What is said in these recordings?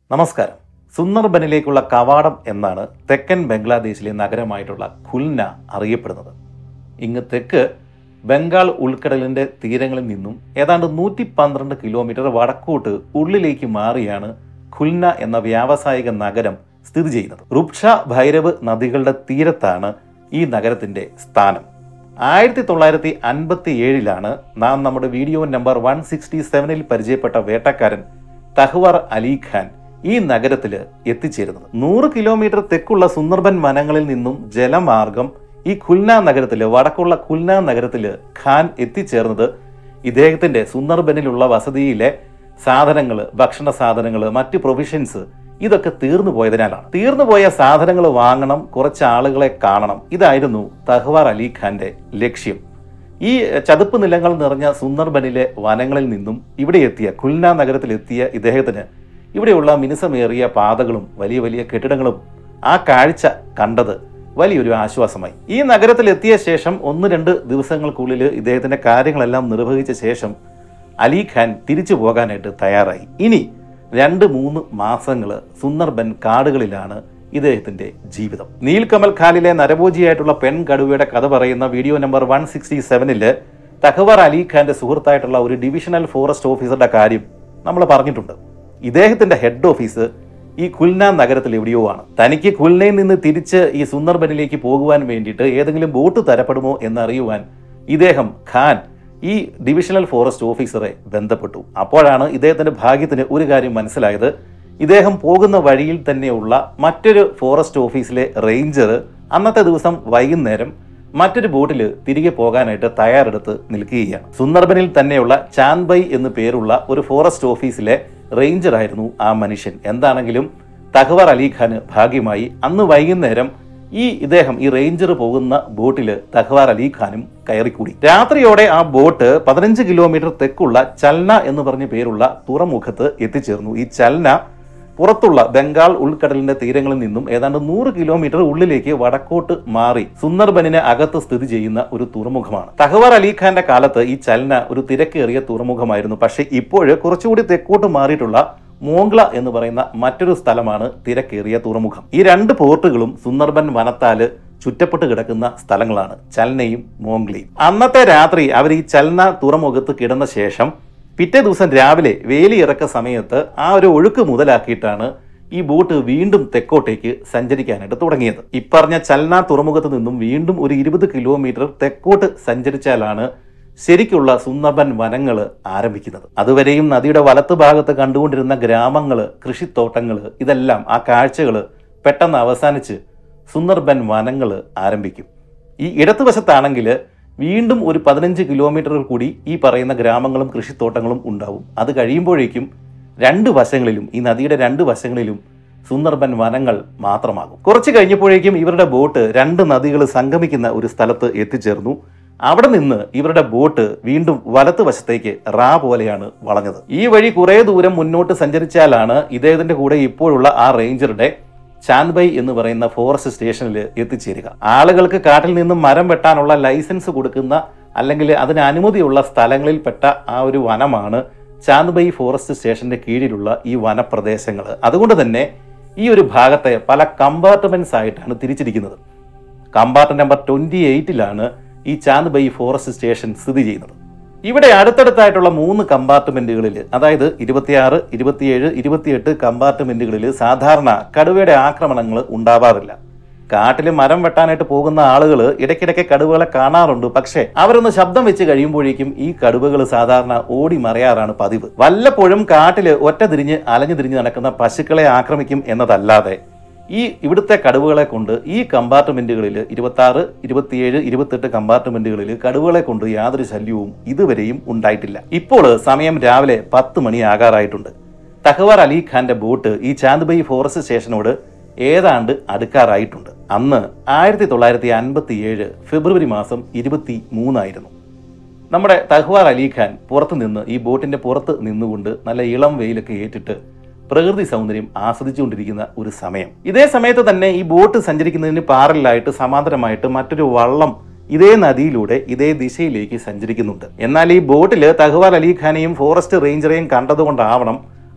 നമസ്കാരം സുന്ദർബനിലേക്കുള്ള കവാടം എന്നാണ് തെക്കൻ ബംഗ്ലാദേശിലെ നഗരമായിട്ടുള്ള ഖുൽന അറിയപ്പെടുന്നത് ഇങ്ങ് തെക്ക് ബംഗാൾ ഉൾക്കടലിന്റെ തീരങ്ങളിൽ നിന്നും ഏതാണ്ട് നൂറ്റി പന്ത്രണ്ട് കിലോമീറ്റർ വടക്കോട്ട് ഉള്ളിലേക്ക് മാറിയാണ് ഖുൽന എന്ന വ്യാവസായിക നഗരം സ്ഥിതി ചെയ്യുന്നത് റുക്ഷ ഭൈരവ് നദികളുടെ തീരത്താണ് ഈ നഗരത്തിന്റെ സ്ഥാനം ആയിരത്തി തൊള്ളായിരത്തി അൻപത്തി ഏഴിലാണ് നാം നമ്മുടെ വീഡിയോ നമ്പർ വൺ സിക്സ്റ്റി സെവനിൽ പരിചയപ്പെട്ട വേട്ടക്കാരൻ തഹ്വാർ അലി ഖാൻ ഈ നഗരത്തിൽ എത്തിച്ചേരുന്നത് നൂറ് കിലോമീറ്റർ തെക്കുള്ള സുന്ദർബൻ വനങ്ങളിൽ നിന്നും ജലമാർഗം ഈ ഖുൽന നഗരത്തില് വടക്കുള്ള ഖുൽന നഗരത്തില് ഖാൻ എത്തിച്ചേർന്നത് ഇദ്ദേഹത്തിന്റെ സുന്ദർബനിലുള്ള വസതിയിലെ സാധനങ്ങൾ ഭക്ഷണ സാധനങ്ങൾ മറ്റ് പ്രൊവിഷൻസ് ഇതൊക്കെ തീർന്നു പോയതിനാലാണ് തീർന്നു പോയ സാധനങ്ങൾ വാങ്ങണം കുറച്ച് ആളുകളെ കാണണം ഇതായിരുന്നു തഹ്വാർ അലി ഖാന്റെ ലക്ഷ്യം ഈ ചതുപ്പ് നിലങ്ങൾ നിറഞ്ഞ സുന്ദർബനിലെ വനങ്ങളിൽ നിന്നും ഇവിടെ എത്തിയ ഖുൽന നഗരത്തിലെത്തിയ ഇദ്ദേഹത്തിന് ഇവിടെയുള്ള മിനുസമേറിയ പാതകളും വലിയ വലിയ കെട്ടിടങ്ങളും ആ കാഴ്ച കണ്ടത് വലിയൊരു ആശ്വാസമായി ഈ നഗരത്തിൽ എത്തിയ ശേഷം ഒന്ന് രണ്ട് ദിവസങ്ങൾക്കുള്ളിൽ ഇദ്ദേഹത്തിന്റെ കാര്യങ്ങളെല്ലാം നിർവഹിച്ച ശേഷം അലി ഖാൻ തിരിച്ചു പോകാനായിട്ട് തയ്യാറായി ഇനി രണ്ട് മൂന്ന് മാസങ്ങൾ സുന്ദർബൻ കാടുകളിലാണ് ഇദ്ദേഹത്തിന്റെ ജീവിതം നീൽകമൽ ഖാലിലെ നരഭോജിയായിട്ടുള്ള പെൺ കടുവയുടെ കഥ പറയുന്ന വീഡിയോ നമ്പർ വൺ സിക്സ്റ്റി സെവനില് തഹവർ അലി ഖാന്റെ സുഹൃത്തായിട്ടുള്ള ഒരു ഡിവിഷണൽ ഫോറസ്റ്റ് ഓഫീസറുടെ കാര്യം നമ്മൾ പറഞ്ഞിട്ടുണ്ട് ഇദ്ദേഹത്തിന്റെ ഹെഡ് ഓഫീസ് ഈ ഖുൽന നഗരത്തിൽ എവിടെയോ ആണ് തനിക്ക് ഖുൽനയിൽ നിന്ന് തിരിച്ച് ഈ സുന്ദർബനിലേക്ക് പോകുവാൻ വേണ്ടിയിട്ട് ഏതെങ്കിലും ബോട്ട് തരപ്പെടുമോ എന്നറിയുവാൻ ഇദ്ദേഹം ഖാൻ ഈ ഡിവിഷണൽ ഫോറസ്റ്റ് ഓഫീസറെ ബന്ധപ്പെട്ടു അപ്പോഴാണ് ഇദ്ദേഹത്തിന്റെ ഭാഗ്യത്തിന് ഒരു കാര്യം മനസ്സിലായത് ഇദ്ദേഹം പോകുന്ന വഴിയിൽ തന്നെയുള്ള മറ്റൊരു ഫോറസ്റ്റ് ഓഫീസിലെ റേഞ്ചർ അന്നത്തെ ദിവസം വൈകുന്നേരം മറ്റൊരു ബോട്ടിൽ തിരികെ പോകാനായിട്ട് തയ്യാറെടുത്ത് നിൽക്കുകയാണ് സുന്ദർബനിൽ തന്നെയുള്ള ചാൻബൈ എന്ന് പേരുള്ള ഒരു ഫോറസ്റ്റ് ഓഫീസിലെ റേഞ്ചർ ആയിരുന്നു ആ മനുഷ്യൻ എന്താണെങ്കിലും തഹ്വാർ അലി ഖാന് ഭാഗ്യമായി അന്ന് വൈകുന്നേരം ഈ ഇദ്ദേഹം ഈ റേഞ്ചർ പോകുന്ന ബോട്ടിൽ തഹ്വാർ അലി ഖാനും കയറിക്കൂടി രാത്രിയോടെ ആ ബോട്ട് പതിനഞ്ച് കിലോമീറ്റർ തെക്കുള്ള ചൽന എന്ന് പറഞ്ഞ പേരുള്ള തുറമുഖത്ത് എത്തിച്ചേർന്നു ഈ ചൽന പുറത്തുള്ള ബംഗാൾ ഉൾക്കടലിന്റെ തീരങ്ങളിൽ നിന്നും ഏതാണ്ട് നൂറ് കിലോമീറ്റർ ഉള്ളിലേക്ക് വടക്കോട്ട് മാറി സുന്ദർബനിന് അകത്ത് സ്ഥിതി ചെയ്യുന്ന ഒരു തുറമുഖമാണ് തഹവാർ അലി ഖാന്റെ കാലത്ത് ഈ ചലന ഒരു തിരക്കേറിയ തുറമുഖമായിരുന്നു പക്ഷേ ഇപ്പോഴ് കുറച്ചുകൂടി തെക്കോട്ട് മാറിയിട്ടുള്ള മോംഗ്ല എന്ന് പറയുന്ന മറ്റൊരു സ്ഥലമാണ് തിരക്കേറിയ തുറമുഖം ഈ രണ്ട് പോർട്ടുകളും സുന്ദർബൻ വനത്താല് ചുറ്റപ്പെട്ട് കിടക്കുന്ന സ്ഥലങ്ങളാണ് ചൽനയും മോംഗ്ലയും അന്നത്തെ രാത്രി അവർ ഈ ചൽന തുറമുഖത്ത് കിടന്ന ശേഷം പിറ്റേ ദിവസം രാവിലെ വേലിയിറക്ക സമയത്ത് ആ ഒരു ഒഴുക്ക് മുതലാക്കിയിട്ടാണ് ഈ ബോട്ട് വീണ്ടും തെക്കോട്ടേക്ക് സഞ്ചരിക്കാനായിട്ട് തുടങ്ങിയത് ഇപ്പറഞ്ഞ ചൽന തുറമുഖത്ത് നിന്നും വീണ്ടും ഒരു ഇരുപത് കിലോമീറ്റർ തെക്കോട്ട് സഞ്ചരിച്ചാലാണ് ശരിക്കുള്ള സുന്ദർബൻ വനങ്ങൾ ആരംഭിക്കുന്നത് അതുവരെയും നദിയുടെ വലത്ത് ഭാഗത്ത് കണ്ടുകൊണ്ടിരുന്ന ഗ്രാമങ്ങൾ കൃഷിത്തോട്ടങ്ങൾ ഇതെല്ലാം ആ കാഴ്ചകൾ പെട്ടെന്ന് അവസാനിച്ച് സുന്ദർബൻ വനങ്ങൾ ആരംഭിക്കും ഈ ഇടതുവശത്താണെങ്കിൽ വീണ്ടും ഒരു പതിനഞ്ച് കിലോമീറ്റർ കൂടി ഈ പറയുന്ന ഗ്രാമങ്ങളും കൃഷിത്തോട്ടങ്ങളും ഉണ്ടാവും അത് കഴിയുമ്പോഴേക്കും രണ്ട് വശങ്ങളിലും ഈ നദിയുടെ രണ്ട് വശങ്ങളിലും സുന്ദർബൻ വനങ്ങൾ മാത്രമാകും കുറച്ച് കഴിഞ്ഞപ്പോഴേക്കും ഇവരുടെ ബോട്ട് രണ്ട് നദികൾ സംഗമിക്കുന്ന ഒരു സ്ഥലത്ത് എത്തിച്ചേർന്നു അവിടെ നിന്ന് ഇവരുടെ ബോട്ട് വീണ്ടും വലത്ത് വശത്തേക്ക് റാ പോലെയാണ് വളഞ്ഞത് ഈ വഴി കുറെ ദൂരം മുന്നോട്ട് സഞ്ചരിച്ചാലാണ് ഇദ്ദേഹത്തിന്റെ കൂടെ ഇപ്പോഴുള്ള ആ റേഞ്ചറുടെ ചാന്ദ്ബൈ എന്ന് പറയുന്ന ഫോറസ്റ്റ് സ്റ്റേഷനിൽ എത്തിച്ചേരുക ആളുകൾക്ക് കാട്ടിൽ നിന്നും മരം വെട്ടാനുള്ള ലൈസൻസ് കൊടുക്കുന്ന അല്ലെങ്കിൽ അതിന് അനുമതിയുള്ള സ്ഥലങ്ങളിൽപ്പെട്ട ആ ഒരു വനമാണ് ചാന്ദ്ബൈ ഫോറസ്റ്റ് സ്റ്റേഷന്റെ കീഴിലുള്ള ഈ വനപ്രദേശങ്ങൾ അതുകൊണ്ട് തന്നെ ഈ ഒരു ഭാഗത്തെ പല കമ്പാർട്ട്മെന്റ്സ് ആയിട്ടാണ് തിരിച്ചിരിക്കുന്നത് കമ്പാർട്ട്മെന്റ് നമ്പർ ട്വന്റി എയ്റ്റിലാണ് ഈ ചാന്ദ്ബൈ ഫോറസ്റ്റ് സ്റ്റേഷൻ സ്ഥിതി ചെയ്യുന്നത് ഇവിടെ അടുത്തടുത്തായിട്ടുള്ള മൂന്ന് കമ്പാർട്ട്മെന്റുകളിൽ അതായത് ഇരുപത്തിയാറ് ഇരുപത്തിയേഴ് ഇരുപത്തിയെട്ട് കമ്പാർട്ട്മെന്റുകളിൽ സാധാരണ കടുവയുടെ ആക്രമണങ്ങൾ ഉണ്ടാവാറില്ല കാട്ടിൽ മരം വെട്ടാനായിട്ട് പോകുന്ന ആളുകൾ ഇടയ്ക്കിടയ്ക്ക് കടുവകളെ കാണാറുണ്ട് പക്ഷേ അവരൊന്ന് ശബ്ദം വെച്ച് കഴിയുമ്പോഴേക്കും ഈ കടുവകൾ സാധാരണ ഓടി മറയാറാണ് പതിവ് വല്ലപ്പോഴും കാട്ടിൽ ഒറ്റ തിരിഞ്ഞ് അലഞ്ഞു തിരിഞ്ഞ് നടക്കുന്ന പശുക്കളെ ആക്രമിക്കും എന്നതല്ലാതെ ഈ ഇവിടുത്തെ കടുവകളെ കൊണ്ട് ഈ കമ്പാർട്ട്മെന്റുകളിൽ ഇരുപത്തി ആറ് ഇരുപത്തിയേഴ് ഇരുപത്തെട്ട് കമ്പാർട്ട്മെന്റുകളിൽ കടുവകളെ കൊണ്ട് യാതൊരു ശല്യവും ഇതുവരെയും ഉണ്ടായിട്ടില്ല ഇപ്പോൾ സമയം രാവിലെ പത്ത് മണി ആകാറായിട്ടുണ്ട് തഹവാർ അലി ഖാന്റെ ബോട്ട് ഈ ചാന്ദ്ബൈ ഫോറസ്റ്റ് സ്റ്റേഷനോട് ഏതാണ്ട് അടുക്കാറായിട്ടുണ്ട് അന്ന് ആയിരത്തി തൊള്ളായിരത്തി അൻപത്തി ഏഴ് ഫെബ്രുവരി മാസം ഇരുപത്തി മൂന്നായിരുന്നു നമ്മുടെ തഹ്വാർ അലി ഖാൻ പുറത്ത് നിന്ന് ഈ ബോട്ടിന്റെ പുറത്ത് നിന്നുകൊണ്ട് നല്ല ഇളം വെയിലൊക്കെ ഏറ്റിട്ട് പ്രകൃതി സൗന്ദര്യം ആസ്വദിച്ചുകൊണ്ടിരിക്കുന്ന ഒരു സമയം ഇതേ സമയത്ത് തന്നെ ഈ ബോട്ട് സഞ്ചരിക്കുന്നതിന് പാറലായിട്ട് സമാന്തരമായിട്ട് മറ്റൊരു വള്ളം ഇതേ നദിയിലൂടെ ഇതേ ദിശയിലേക്ക് സഞ്ചരിക്കുന്നുണ്ട് എന്നാൽ ഈ ബോട്ടിൽ തഹ്വാർ അലി ഖാനെയും ഫോറസ്റ്റ് റേഞ്ചറെയും കണ്ടതുകൊണ്ടാവണം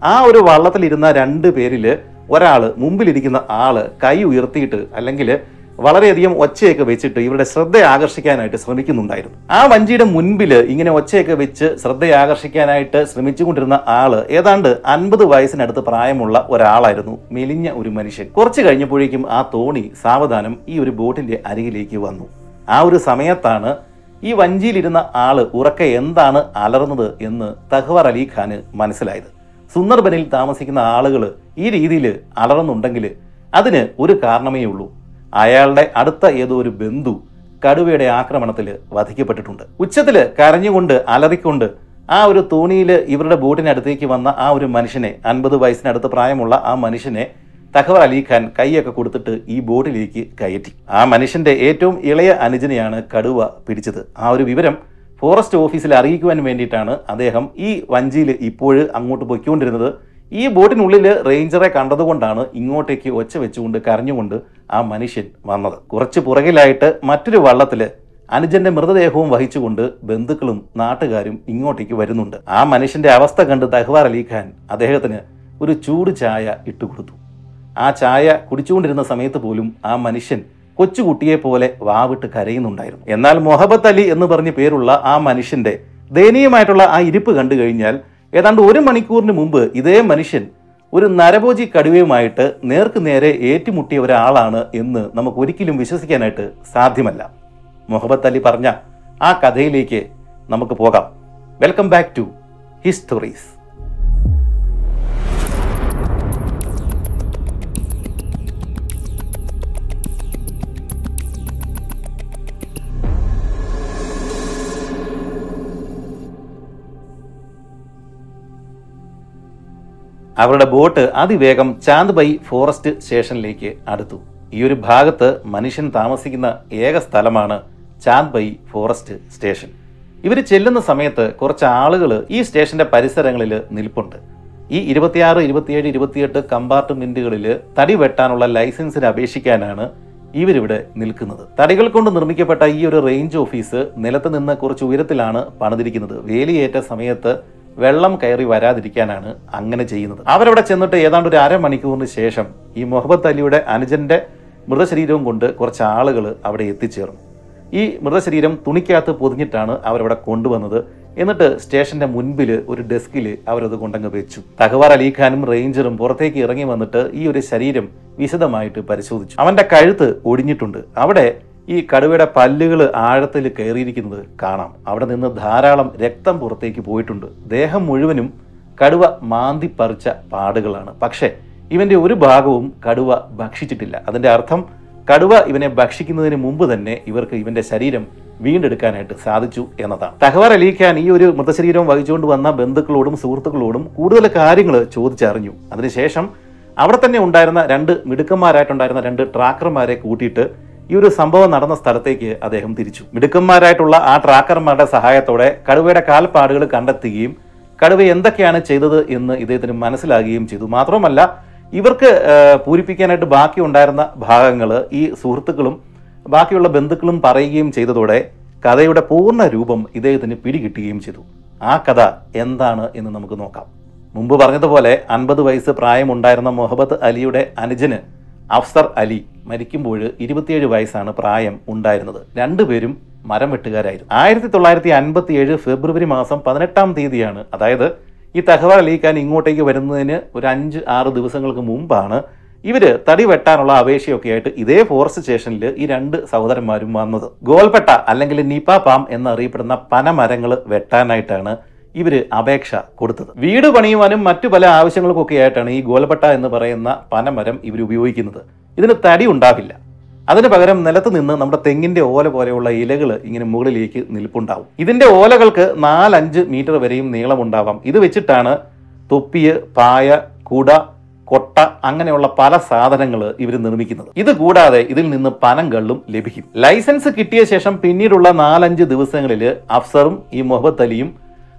ആ ഒരു വള്ളത്തിലിരുന്ന രണ്ട് പേരിൽ ഒരാൾ മുമ്പിലിരിക്കുന്ന ആള് കൈ ഉയർത്തിയിട്ട് അല്ലെങ്കിൽ വളരെയധികം ഒച്ചയൊക്കെ വെച്ചിട്ട് ഇവരുടെ ശ്രദ്ധ ആകർഷിക്കാനായിട്ട് ശ്രമിക്കുന്നുണ്ടായിരുന്നു ആ വഞ്ചിയുടെ മുൻപിൽ ഇങ്ങനെ ഒച്ചയൊക്കെ വെച്ച് ശ്രദ്ധ ആകർഷിക്കാനായിട്ട് ശ്രമിച്ചുകൊണ്ടിരുന്ന ആള് ഏതാണ്ട് അൻപത് വയസ്സിനടുത്ത് പ്രായമുള്ള ഒരാളായിരുന്നു മെലിഞ്ഞ ഒരു മനുഷ്യൻ കുറച്ച് കഴിഞ്ഞപ്പോഴേക്കും ആ തോണി സാവധാനം ഈ ഒരു ബോട്ടിന്റെ അരികിലേക്ക് വന്നു ആ ഒരു സമയത്താണ് ഈ വഞ്ചിയിലിരുന്ന ആള് ഉറക്കെ എന്താണ് അലർന്നത് എന്ന് തഹ്വർ അലി ഖാന് മനസ്സിലായത് സുന്ദർബനിൽ താമസിക്കുന്ന ആളുകൾ ഈ രീതിയിൽ അലറുന്നുണ്ടെങ്കിൽ അതിന് ഒരു കാരണമേ ഉള്ളൂ അയാളുടെ അടുത്ത ഏതോ ഒരു ബന്ധു കടുവയുടെ ആക്രമണത്തിൽ വധിക്കപ്പെട്ടിട്ടുണ്ട് ഉച്ചത്തിൽ കരഞ്ഞുകൊണ്ട് അലറിക്കൊണ്ട് ആ ഒരു തോണിയിൽ ഇവരുടെ ബോട്ടിനടുത്തേക്ക് വന്ന ആ ഒരു മനുഷ്യനെ അൻപത് വയസ്സിനടുത്ത് പ്രായമുള്ള ആ മനുഷ്യനെ തഹവർ അലി ഖാൻ കൈയൊക്കെ കൊടുത്തിട്ട് ഈ ബോട്ടിലേക്ക് കയറ്റി ആ മനുഷ്യന്റെ ഏറ്റവും ഇളയ അനുജനെയാണ് കടുവ പിടിച്ചത് ആ ഒരു വിവരം ഫോറസ്റ്റ് ഓഫീസിൽ അറിയിക്കുവാൻ വേണ്ടിയിട്ടാണ് അദ്ദേഹം ഈ വഞ്ചിയിൽ ഇപ്പോൾ അങ്ങോട്ട് പൊയ്ക്കൊണ്ടിരുന്നത് ഈ ബോട്ടിനുള്ളിൽ റേഞ്ചറെ കണ്ടതുകൊണ്ടാണ് ഇങ്ങോട്ടേക്ക് ഒച്ച വെച്ചുകൊണ്ട് കരഞ്ഞുകൊണ്ട് ആ മനുഷ്യൻ വന്നത് കുറച്ച് പുറകിലായിട്ട് മറ്റൊരു വള്ളത്തിൽ അനുജന്റെ മൃതദേഹവും വഹിച്ചുകൊണ്ട് ബന്ധുക്കളും നാട്ടുകാരും ഇങ്ങോട്ടേക്ക് വരുന്നുണ്ട് ആ മനുഷ്യന്റെ അവസ്ഥ കണ്ട് തഹ്വാർ അലി ഖാൻ അദ്ദേഹത്തിന് ഒരു ചൂട് ചായ ഇട്ടുകൊടുത്തു ആ ചായ കുടിച്ചുകൊണ്ടിരുന്ന സമയത്ത് പോലും ആ മനുഷ്യൻ കൊച്ചുകുട്ടിയെ പോലെ വാവിട്ട് കരയുന്നുണ്ടായിരുന്നു എന്നാൽ മൊഹബത്ത് അലി എന്ന് പറഞ്ഞ പേരുള്ള ആ മനുഷ്യന്റെ ദയനീയമായിട്ടുള്ള ആ ഇരിപ്പ് കണ്ടു കഴിഞ്ഞാൽ ഏതാണ്ട് ഒരു മണിക്കൂറിന് മുമ്പ് ഇതേ മനുഷ്യൻ ഒരു നരഭോജി കടുവയുമായിട്ട് നേർക്ക് നേരെ ഏറ്റുമുട്ടിയ ഒരാളാണ് എന്ന് നമുക്ക് ഒരിക്കലും വിശ്വസിക്കാനായിട്ട് സാധ്യമല്ല മുഹമ്മദ് അലി പറഞ്ഞ ആ കഥയിലേക്ക് നമുക്ക് പോകാം വെൽക്കം ബാക്ക് ടു ഹിസ്റ്ററീസ് അവരുടെ ബോട്ട് അതിവേഗം ചാന്ദ് ബൈ ഫോറസ്റ്റ് സ്റ്റേഷനിലേക്ക് അടുത്തു ഈ ഒരു ഭാഗത്ത് മനുഷ്യൻ താമസിക്കുന്ന ഏക സ്ഥലമാണ് ചാന്ദ് ബൈ ഫോറസ്റ്റ് സ്റ്റേഷൻ ഇവർ ചെല്ലുന്ന സമയത്ത് കുറച്ച് ആളുകൾ ഈ സ്റ്റേഷന്റെ പരിസരങ്ങളിൽ നിൽപ്പുണ്ട് ഈ ഇരുപത്തിയാറ് ഇരുപത്തിയേഴ് ഇരുപത്തിയെട്ട് കമ്പാർട്ട്മെന്റുകളിൽ തടി വെട്ടാനുള്ള ലൈസൻസിന് അപേക്ഷിക്കാനാണ് ഇവരിവിടെ നിൽക്കുന്നത് തടികൾ കൊണ്ട് നിർമ്മിക്കപ്പെട്ട ഈ ഒരു റേഞ്ച് ഓഫീസ് നിലത്ത് നിന്ന് കുറച്ച് ഉയരത്തിലാണ് പണിതിരിക്കുന്നത് വേലിയേറ്റ സമയത്ത് വെള്ളം കയറി വരാതിരിക്കാനാണ് അങ്ങനെ ചെയ്യുന്നത് അവരവിടെ ചെന്നിട്ട് ഏതാണ്ട് ഒരു അരമണിക്കൂറിന് ശേഷം ഈ മുഹമ്മദ് അലിയുടെ അനുജന്റെ മൃതശരീരവും കൊണ്ട് കുറച്ച് ആളുകൾ അവിടെ എത്തിച്ചേർന്നു ഈ മൃതശരീരം തുണിക്കകത്ത് പൊതിഞ്ഞിട്ടാണ് അവരവിടെ കൊണ്ടുവന്നത് എന്നിട്ട് സ്റ്റേഷന്റെ മുൻപിൽ ഒരു ഡെസ്കിൽ അവരത് കൊണ്ടങ്ങ് വെച്ചു തഹവാർ അലിഖാനും റേഞ്ചറും പുറത്തേക്ക് ഇറങ്ങി വന്നിട്ട് ഈ ഒരു ശരീരം വിശദമായിട്ട് പരിശോധിച്ചു അവന്റെ കഴുത്ത് ഒടിഞ്ഞിട്ടുണ്ട് അവിടെ ഈ കടുവയുടെ പല്ലുകൾ ആഴത്തിൽ കയറിയിരിക്കുന്നത് കാണാം അവിടെ നിന്ന് ധാരാളം രക്തം പുറത്തേക്ക് പോയിട്ടുണ്ട് ദേഹം മുഴുവനും കടുവ മാന്തി പറിച്ച പാടുകളാണ് പക്ഷേ ഇവന്റെ ഒരു ഭാഗവും കടുവ ഭക്ഷിച്ചിട്ടില്ല അതിന്റെ അർത്ഥം കടുവ ഇവനെ ഭക്ഷിക്കുന്നതിന് മുമ്പ് തന്നെ ഇവർക്ക് ഇവന്റെ ശരീരം വീണ്ടെടുക്കാനായിട്ട് സാധിച്ചു എന്നതാണ് തഹവാർ അലിഖാൻ ഈ ഒരു മൃതശരീരം വഹിച്ചുകൊണ്ട് വന്ന ബന്ധുക്കളോടും സുഹൃത്തുക്കളോടും കൂടുതൽ കാര്യങ്ങൾ ചോദിച്ചറിഞ്ഞു അതിനുശേഷം അവിടെ തന്നെ ഉണ്ടായിരുന്ന രണ്ട് മിടുക്കന്മാരായിട്ടുണ്ടായിരുന്ന രണ്ട് ട്രാക്കർമാരെ കൂട്ടിയിട്ട് ഈ ഒരു സംഭവം നടന്ന സ്ഥലത്തേക്ക് അദ്ദേഹം തിരിച്ചു മിടുക്കന്മാരായിട്ടുള്ള ആ ട്രാക്കർമാരുടെ സഹായത്തോടെ കടുവയുടെ കാൽപ്പാടുകൾ കണ്ടെത്തുകയും കടുവ എന്തൊക്കെയാണ് ചെയ്തത് എന്ന് ഇദ്ദേഹത്തിന് മനസ്സിലാകുകയും ചെയ്തു മാത്രമല്ല ഇവർക്ക് ആ, പൂരിപ്പിക്കാനായിട്ട് ബാക്കി ഉണ്ടായിരുന്ന ഭാഗങ്ങൾ ഈ സുഹൃത്തുക്കളും ബാക്കിയുള്ള ബന്ധുക്കളും പറയുകയും ചെയ്തതോടെ കഥയുടെ പൂർണ്ണ രൂപം ഇദ്ദേഹത്തിന് പിടികിട്ടുകയും ചെയ്തു ആ കഥ എന്താണ് എന്ന് നമുക്ക് നോക്കാം മുമ്പ് പറഞ്ഞതുപോലെ അൻപത് വയസ്സ് പ്രായമുണ്ടായിരുന്ന മുഹമ്മദ് അലിയുടെ അനുജന് അഫ്സർ അലി മരിക്കുമ്പോൾ ഇരുപത്തിയേഴ് വയസ്സാണ് പ്രായം ഉണ്ടായിരുന്നത് രണ്ടുപേരും മരം വെട്ടുകാരായിരുന്നു ആയിരത്തി തൊള്ളായിരത്തി അൻപത്തി ഏഴ് ഫെബ്രുവരി മാസം പതിനെട്ടാം തീയതിയാണ് അതായത് ഈ തഹവാർ അലിഖാൻ ഇങ്ങോട്ടേക്ക് വരുന്നതിന് ഒരു അഞ്ച് ആറ് ദിവസങ്ങൾക്ക് മുമ്പാണ് ഇവര് തടി വെട്ടാനുള്ള അപേക്ഷയൊക്കെ ആയിട്ട് ഇതേ ഫോറസ്റ്റ് സ്റ്റേഷനിൽ ഈ രണ്ട് സഹോദരന്മാരും വന്നത് ഗോൽപ്പെട്ട അല്ലെങ്കിൽ നിപ പാം എന്നറിയപ്പെടുന്ന പനമരങ്ങൾ വെട്ടാനായിട്ടാണ് ഇവര് അപേക്ഷ കൊടുത്തത് വീട് പണിയുവാനും മറ്റു പല ആവശ്യങ്ങൾക്കൊക്കെ ആയിട്ടാണ് ഈ ഗോൽപ്പെട്ട എന്ന് പറയുന്ന പനമരം ഇവർ ഉപയോഗിക്കുന്നത് ഇതിന് തടി ഉണ്ടാവില്ല അതിന് പകരം നിലത്ത് നിന്ന് നമ്മുടെ തെങ്ങിന്റെ ഓല പോലെയുള്ള ഇലകൾ ഇങ്ങനെ മുകളിലേക്ക് നിൽപ്പുണ്ടാവും ഇതിന്റെ ഓലകൾക്ക് നാലഞ്ച് മീറ്റർ വരെയും നീളമുണ്ടാവാം ഇത് വെച്ചിട്ടാണ് തൊപ്പിയ് പായ കുട കൊട്ട അങ്ങനെയുള്ള പല സാധനങ്ങൾ ഇവർ നിർമ്മിക്കുന്നത് ഇത് കൂടാതെ ഇതിൽ നിന്ന് പനം കള്ളും ലഭിക്കും ലൈസൻസ് കിട്ടിയ ശേഷം പിന്നീടുള്ള നാലഞ്ച് ദിവസങ്ങളിൽ അഫ്സറും ഈ മുഹമ്മദ് അലിയും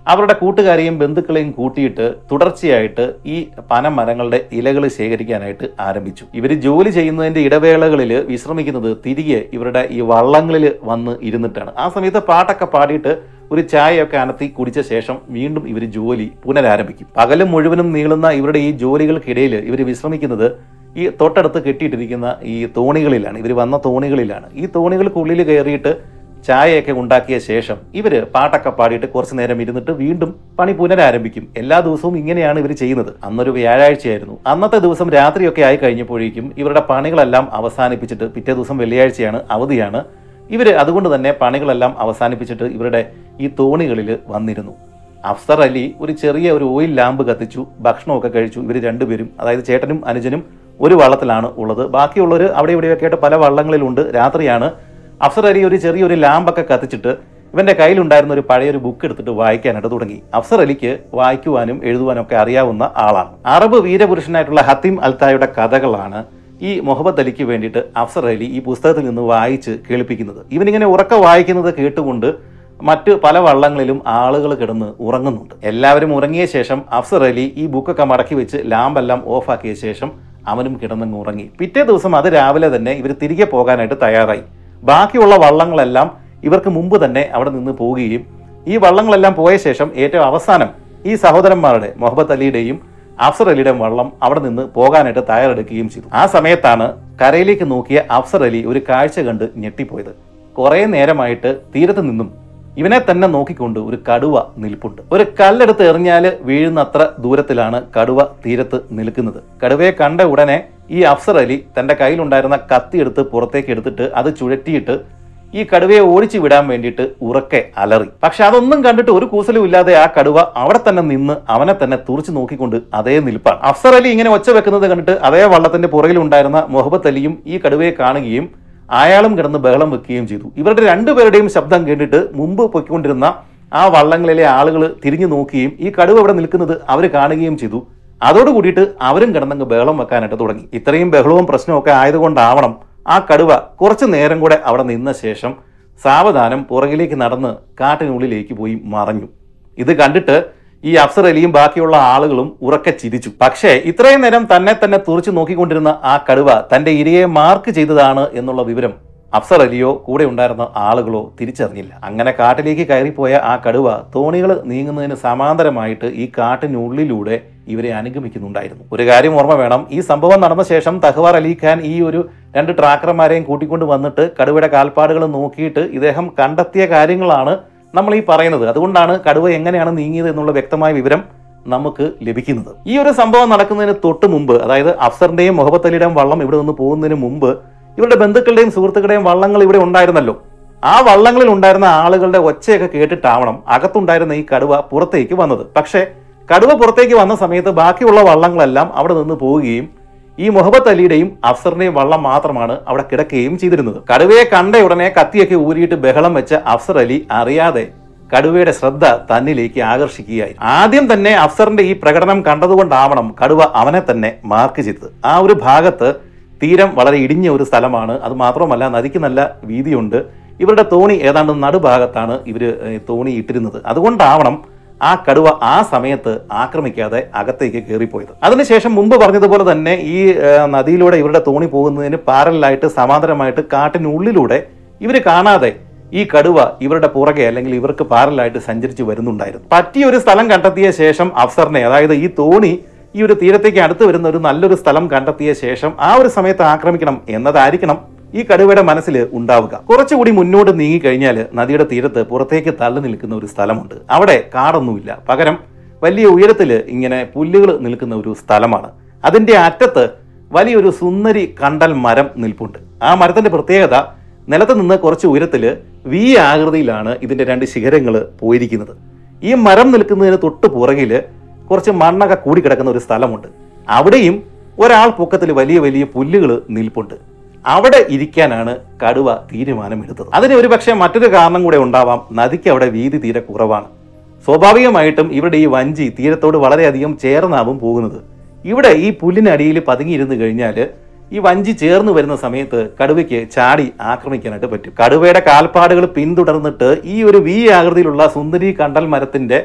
അവരുടെ കൂട്ടുകാരെയും ബന്ധുക്കളെയും കൂട്ടിയിട്ട് തുടർച്ചയായിട്ട് ഈ പനമരങ്ങളുടെ ഇലകൾ ശേഖരിക്കാനായിട്ട് ആരംഭിച്ചു ഇവർ ജോലി ചെയ്യുന്നതിന്റെ ഇടവേളകളിൽ വിശ്രമിക്കുന്നത് തിരികെ ഇവരുടെ ഈ വള്ളങ്ങളിൽ വന്ന് ഇരുന്നിട്ടാണ് ആ സമയത്ത് പാട്ടൊക്കെ പാടിയിട്ട് ഒരു ചായയൊക്കെ അനത്തി കുടിച്ച ശേഷം വീണ്ടും ഇവർ ജോലി പുനരാരംഭിക്കും പകലും മുഴുവനും നീളുന്ന ഇവരുടെ ഈ ജോലികൾക്കിടയിൽ ഇവർ വിശ്രമിക്കുന്നത് ഈ തൊട്ടടുത്ത് കെട്ടിയിട്ടിരിക്കുന്ന ഈ തോണികളിലാണ് ഇവർ വന്ന തോണികളിലാണ് ഈ തോണികൾക്കുള്ളിൽ കയറിയിട്ട് ചായയൊക്കെ ഉണ്ടാക്കിയ ശേഷം ഇവര് പാട്ടൊക്കെ പാടിയിട്ട് കുറച്ചു നേരം ഇരുന്നിട്ട് വീണ്ടും പണി പുനരാരംഭിക്കും എല്ലാ ദിവസവും ഇങ്ങനെയാണ് ഇവർ ചെയ്യുന്നത് അന്നൊരു വ്യാഴാഴ്ചയായിരുന്നു അന്നത്തെ ദിവസം രാത്രിയൊക്കെ ആയി കഴിഞ്ഞപ്പോഴേക്കും ഇവരുടെ പണികളെല്ലാം അവസാനിപ്പിച്ചിട്ട് പിറ്റേ ദിവസം വെള്ളിയാഴ്ചയാണ് അവധിയാണ് ഇവർ അതുകൊണ്ട് തന്നെ പണികളെല്ലാം അവസാനിപ്പിച്ചിട്ട് ഇവരുടെ ഈ തോണികളിൽ വന്നിരുന്നു അഫ്സർ അലി ഒരു ചെറിയ ഒരു ഓയിൽ ലാമ്പ് കത്തിച്ചു ഭക്ഷണമൊക്കെ കഴിച്ചു ഇവർ രണ്ടുപേരും അതായത് ചേട്ടനും അനുജനും ഒരു വള്ളത്തിലാണ് ഉള്ളത് ബാക്കിയുള്ളവർ അവിടെ ഇവിടെയൊക്കെ ആയിട്ട് പല വള്ളങ്ങളിലുണ്ട് രാത്രിയാണ് അഫ്സർ അലി ഒരു ചെറിയൊരു ലാമ്പൊക്കെ കത്തിച്ചിട്ട് ഇവന്റെ കയ്യിലുണ്ടായിരുന്ന ഒരു പഴയൊരു ബുക്ക് എടുത്തിട്ട് വായിക്കാനായിട്ട് തുടങ്ങി അഫ്സർ അലിക്ക് വായിക്കുവാനും എഴുതുവാനും ഒക്കെ അറിയാവുന്ന ആളാണ് അറബ് വീരപുരുഷനായിട്ടുള്ള ഹത്തീം അൽത്തായുടെ കഥകളാണ് ഈ മുഹമ്മദ് അലിക്ക് വേണ്ടിയിട്ട് അഫ്സർ അലി ഈ പുസ്തകത്തിൽ നിന്ന് വായിച്ച് കേൾപ്പിക്കുന്നത് ഇവനിങ്ങനെ ഉറക്ക വായിക്കുന്നത് കേട്ടുകൊണ്ട് മറ്റ് പല വള്ളങ്ങളിലും ആളുകൾ കിടന്ന് ഉറങ്ങുന്നുണ്ട് എല്ലാവരും ഉറങ്ങിയ ശേഷം അഫ്സർ അലി ഈ ബുക്കൊക്കെ മടക്കി വെച്ച് ലാമ്പെല്ലാം ഓഫാക്കിയ ശേഷം അവനും കിടന്നങ്ങ് ഉറങ്ങി പിറ്റേ ദിവസം അത് രാവിലെ തന്നെ ഇവർ തിരികെ പോകാനായിട്ട് തയ്യാറായി ബാക്കിയുള്ള വള്ളങ്ങളെല്ലാം ഇവർക്ക് മുമ്പ് തന്നെ അവിടെ നിന്ന് പോവുകയും ഈ വള്ളങ്ങളെല്ലാം പോയ ശേഷം ഏറ്റവും അവസാനം ഈ സഹോദരന്മാരുടെ മുഹമ്മദ് അലിയുടെയും അഫ്സർ അലിയുടെയും വള്ളം അവിടെ നിന്ന് പോകാനായിട്ട് തയ്യാറെടുക്കുകയും ചെയ്തു ആ സമയത്താണ് കരയിലേക്ക് നോക്കിയ അഫ്സർ അലി ഒരു കാഴ്ച കണ്ട് ഞെട്ടിപ്പോയത് കുറേ നേരമായിട്ട് തീരത്ത് നിന്നും ഇവനെ തന്നെ നോക്കിക്കൊണ്ട് ഒരു കടുവ നിൽപ്പുണ്ട് ഒരു കല്ലെടുത്ത് എറിഞ്ഞാൽ വീഴുന്നത്ര ദൂരത്തിലാണ് കടുവ തീരത്ത് നിൽക്കുന്നത് കടുവയെ കണ്ട ഉടനെ ഈ അഫ്സർ അലി തന്റെ കയ്യിലുണ്ടായിരുന്ന കത്തി എടുത്ത് പുറത്തേക്ക് എടുത്തിട്ട് അത് ചുഴറ്റിയിട്ട് ഈ കടുവയെ ഓടിച്ചു വിടാൻ വേണ്ടിയിട്ട് ഉറക്കെ അലറി പക്ഷെ അതൊന്നും കണ്ടിട്ട് ഒരു കൂസലും ഇല്ലാതെ ആ കടുവ അവിടെ തന്നെ നിന്ന് അവനെ തന്നെ തുറച്ചു നോക്കിക്കൊണ്ട് അതേ നിൽപ്പാണ് അഫ്സർ അലി ഇങ്ങനെ ഒച്ച വെക്കുന്നത് കണ്ടിട്ട് അതേ വള്ളത്തിന്റെ പുറകിലുണ്ടായിരുന്ന മുഹമ്മദ് അലിയും ഈ കടുവയെ കാണുകയും അയാളും കിടന്ന് ബഹളം വെക്കുകയും ചെയ്തു ഇവരുടെ രണ്ടുപേരുടെയും ശബ്ദം കേട്ടിട്ട് മുമ്പ് പൊയ്ക്കൊണ്ടിരുന്ന ആ വള്ളങ്ങളിലെ ആളുകൾ തിരിഞ്ഞു നോക്കുകയും ഈ കടുവ ഇവിടെ നിൽക്കുന്നത് അവർ കാണുകയും ചെയ്തു അതോട് കൂടിയിട്ട് അവരും കിടന്നങ്ങ് ബഹളം വെക്കാനായിട്ട് തുടങ്ങി ഇത്രയും ബഹളവും പ്രശ്നവും ഒക്കെ ആയതുകൊണ്ടാവണം ആ കടുവ കുറച്ചു നേരം കൂടെ അവിടെ നിന്ന ശേഷം സാവധാനം പുറകിലേക്ക് നടന്ന് കാട്ടിനുള്ളിലേക്ക് പോയി മറഞ്ഞു ഇത് കണ്ടിട്ട് ഈ അഫ്സർ അലിയും ബാക്കിയുള്ള ആളുകളും ഉറക്കെ ചിരിച്ചു പക്ഷേ ഇത്രയും നേരം തന്നെ തന്നെ തുറച്ചു നോക്കിക്കൊണ്ടിരുന്ന ആ കടുവ തന്റെ ഇരയെ മാർക്ക് ചെയ്തതാണ് എന്നുള്ള വിവരം അഫ്സർ അലിയോ കൂടെ ഉണ്ടായിരുന്ന ആളുകളോ തിരിച്ചറിഞ്ഞില്ല അങ്ങനെ കാട്ടിലേക്ക് കയറിപ്പോയ ആ കടുവ തോണികൾ നീങ്ങുന്നതിന് സമാന്തരമായിട്ട് ഈ കാട്ടിനുള്ളിലൂടെ ഇവരെ അനുഗമിക്കുന്നുണ്ടായിരുന്നു ഒരു കാര്യം ഓർമ്മ വേണം ഈ സംഭവം നടന്ന ശേഷം തഹ്വാർ അലി ഖാൻ ഈ ഒരു രണ്ട് ട്രാക്കർമാരെയും കൂട്ടിക്കൊണ്ട് വന്നിട്ട് കടുവയുടെ കാൽപ്പാടുകൾ നോക്കിയിട്ട് ഇദ്ദേഹം കണ്ടെത്തിയ കാര്യങ്ങളാണ് നമ്മൾ ഈ പറയുന്നത് അതുകൊണ്ടാണ് കടുവ എങ്ങനെയാണ് നീങ്ങിയത് എന്നുള്ള വ്യക്തമായ വിവരം നമുക്ക് ലഭിക്കുന്നത് ഈ ഒരു സംഭവം നടക്കുന്നതിന് തൊട്ട് മുമ്പ് അതായത് അഫ്സറിന്റെയും മുഹമ്മദ് അലിയുടെയും വള്ളം ഇവിടെ നിന്ന് പോകുന്നതിന് മുമ്പ് ഇവരുടെ ബന്ധുക്കളുടെയും സുഹൃത്തുക്കളുടെയും വള്ളങ്ങൾ ഇവിടെ ഉണ്ടായിരുന്നല്ലോ ആ വള്ളങ്ങളിൽ ഉണ്ടായിരുന്ന ആളുകളുടെ ഒച്ചയൊക്കെ കേട്ടിട്ടാവണം അകത്തുണ്ടായിരുന്ന ഈ കടുവ പുറത്തേക്ക് വന്നത് പക്ഷേ കടുവ പുറത്തേക്ക് വന്ന സമയത്ത് ബാക്കിയുള്ള വള്ളങ്ങളെല്ലാം അവിടെ നിന്ന് പോവുകയും ഈ മുഹമ്മദ് അലിയുടെയും അഫ്സറിന്റെയും വള്ളം മാത്രമാണ് അവിടെ കിടക്കുകയും ചെയ്തിരുന്നത് കടുവയെ കണ്ട ഉടനെ കത്തിയൊക്കെ ഊരിയിട്ട് ബഹളം വെച്ച അഫ്സർ അലി അറിയാതെ കടുവയുടെ ശ്രദ്ധ തന്നിലേക്ക് ആകർഷിക്കുകയായി ആദ്യം തന്നെ അഫ്സറിന്റെ ഈ പ്രകടനം കണ്ടതുകൊണ്ടാവണം കടുവ അവനെ തന്നെ മാർക്ക് ചെയ്തത് ആ ഒരു ഭാഗത്ത് തീരം വളരെ ഇടിഞ്ഞ ഒരു സ്ഥലമാണ് അത് മാത്രമല്ല നദിക്ക് നല്ല വീതിയുണ്ട് ഇവരുടെ തോണി ഏതാണ്ട് നടുഭാഗത്താണ് ഇവര് ഏഹ്, തോണി ഇട്ടിരുന്നത് അതുകൊണ്ടാവണം ആ കടുവ ആ സമയത്ത് ആക്രമിക്കാതെ അകത്തേക്ക് കയറിപ്പോയത് അതിനുശേഷം മുമ്പ് പറഞ്ഞതുപോലെ തന്നെ ഈ ഏഹ്, നദിയിലൂടെ ഇവരുടെ തോണി പോകുന്നതിന് പാരലായിട്ട് സമാന്തരമായിട്ട് കാട്ടിനുള്ളിലൂടെ ഇവർ കാണാതെ ഈ കടുവ ഇവരുടെ പുറകെ അല്ലെങ്കിൽ ഇവർക്ക് പാരലായിട്ട് സഞ്ചരിച്ച് വരുന്നുണ്ടായിരുന്നു പറ്റിയ ഒരു സ്ഥലം കണ്ടെത്തിയ ശേഷം അഫ്സറിനെ അതായത് ഈ തോണി ഈ ഒരു തീരത്തേക്ക് അടുത്ത് വരുന്ന ഒരു നല്ലൊരു സ്ഥലം കണ്ടെത്തിയ ശേഷം ആ ഒരു സമയത്ത് ആക്രമിക്കണം എന്നതായിരിക്കണം ഈ കടുവയുടെ മനസ്സിൽ ഉണ്ടാവുക കുറച്ചുകൂടി മുന്നോട്ട് നീങ്ങി കഴിഞ്ഞാൽ നദിയുടെ തീരത്ത് പുറത്തേക്ക് തള്ളി നിൽക്കുന്ന ഒരു സ്ഥലമുണ്ട് അവിടെ കാടൊന്നുമില്ല പകരം വലിയ ഉയരത്തിൽ ഇങ്ങനെ പുല്ലുകൾ നിൽക്കുന്ന ഒരു സ്ഥലമാണ് അതിന്റെ അറ്റത്ത് വലിയൊരു സുന്ദരി കണ്ടൽ മരം നിൽപ്പുണ്ട് ആ മരത്തിന്റെ പ്രത്യേകത നിലത്ത് നിന്ന് കുറച്ച് ഉയരത്തിൽ വി ആകൃതിയിലാണ് ഇതിന്റെ രണ്ട് ശിഖരങ്ങൾ പോയിരിക്കുന്നത് ഈ മരം നിൽക്കുന്നതിന് തൊട്ട് പുറകില് കുറച്ച് മണ്ണൊക്കെ കൂടിക്കിടക്കുന്ന ഒരു സ്ഥലമുണ്ട് അവിടെയും ഒരാൾ പൊക്കത്തിൽ വലിയ വലിയ പുല്ലുകൾ നിൽപ്പുണ്ട് അവിടെ ഇരിക്കാനാണ് കടുവ തീരുമാനമെടുത്തത് അതിന് ഒരു പക്ഷേ മറ്റൊരു കാരണം കൂടെ ഉണ്ടാവാം നദിക്ക് അവിടെ വീതി തീരെ കുറവാണ് സ്വാഭാവികമായിട്ടും ഇവരുടെ ഈ വഞ്ചി തീരത്തോട് വളരെയധികം ചേർന്നാവും പോകുന്നത് ഇവിടെ ഈ പുല്ലിനടിയിൽ പതുങ്ങിയിരുന്നു കഴിഞ്ഞാൽ ഈ വഞ്ചി ചേർന്ന് വരുന്ന സമയത്ത് കടുവയ്ക്ക് ചാടി ആക്രമിക്കാനായിട്ട് പറ്റും കടുവയുടെ കാൽപ്പാടുകൾ പിന്തുടർന്നിട്ട് ഈ ഒരു വി ആകൃതിയിലുള്ള സുന്ദരി കണ്ടൽ മരത്തിന്റെ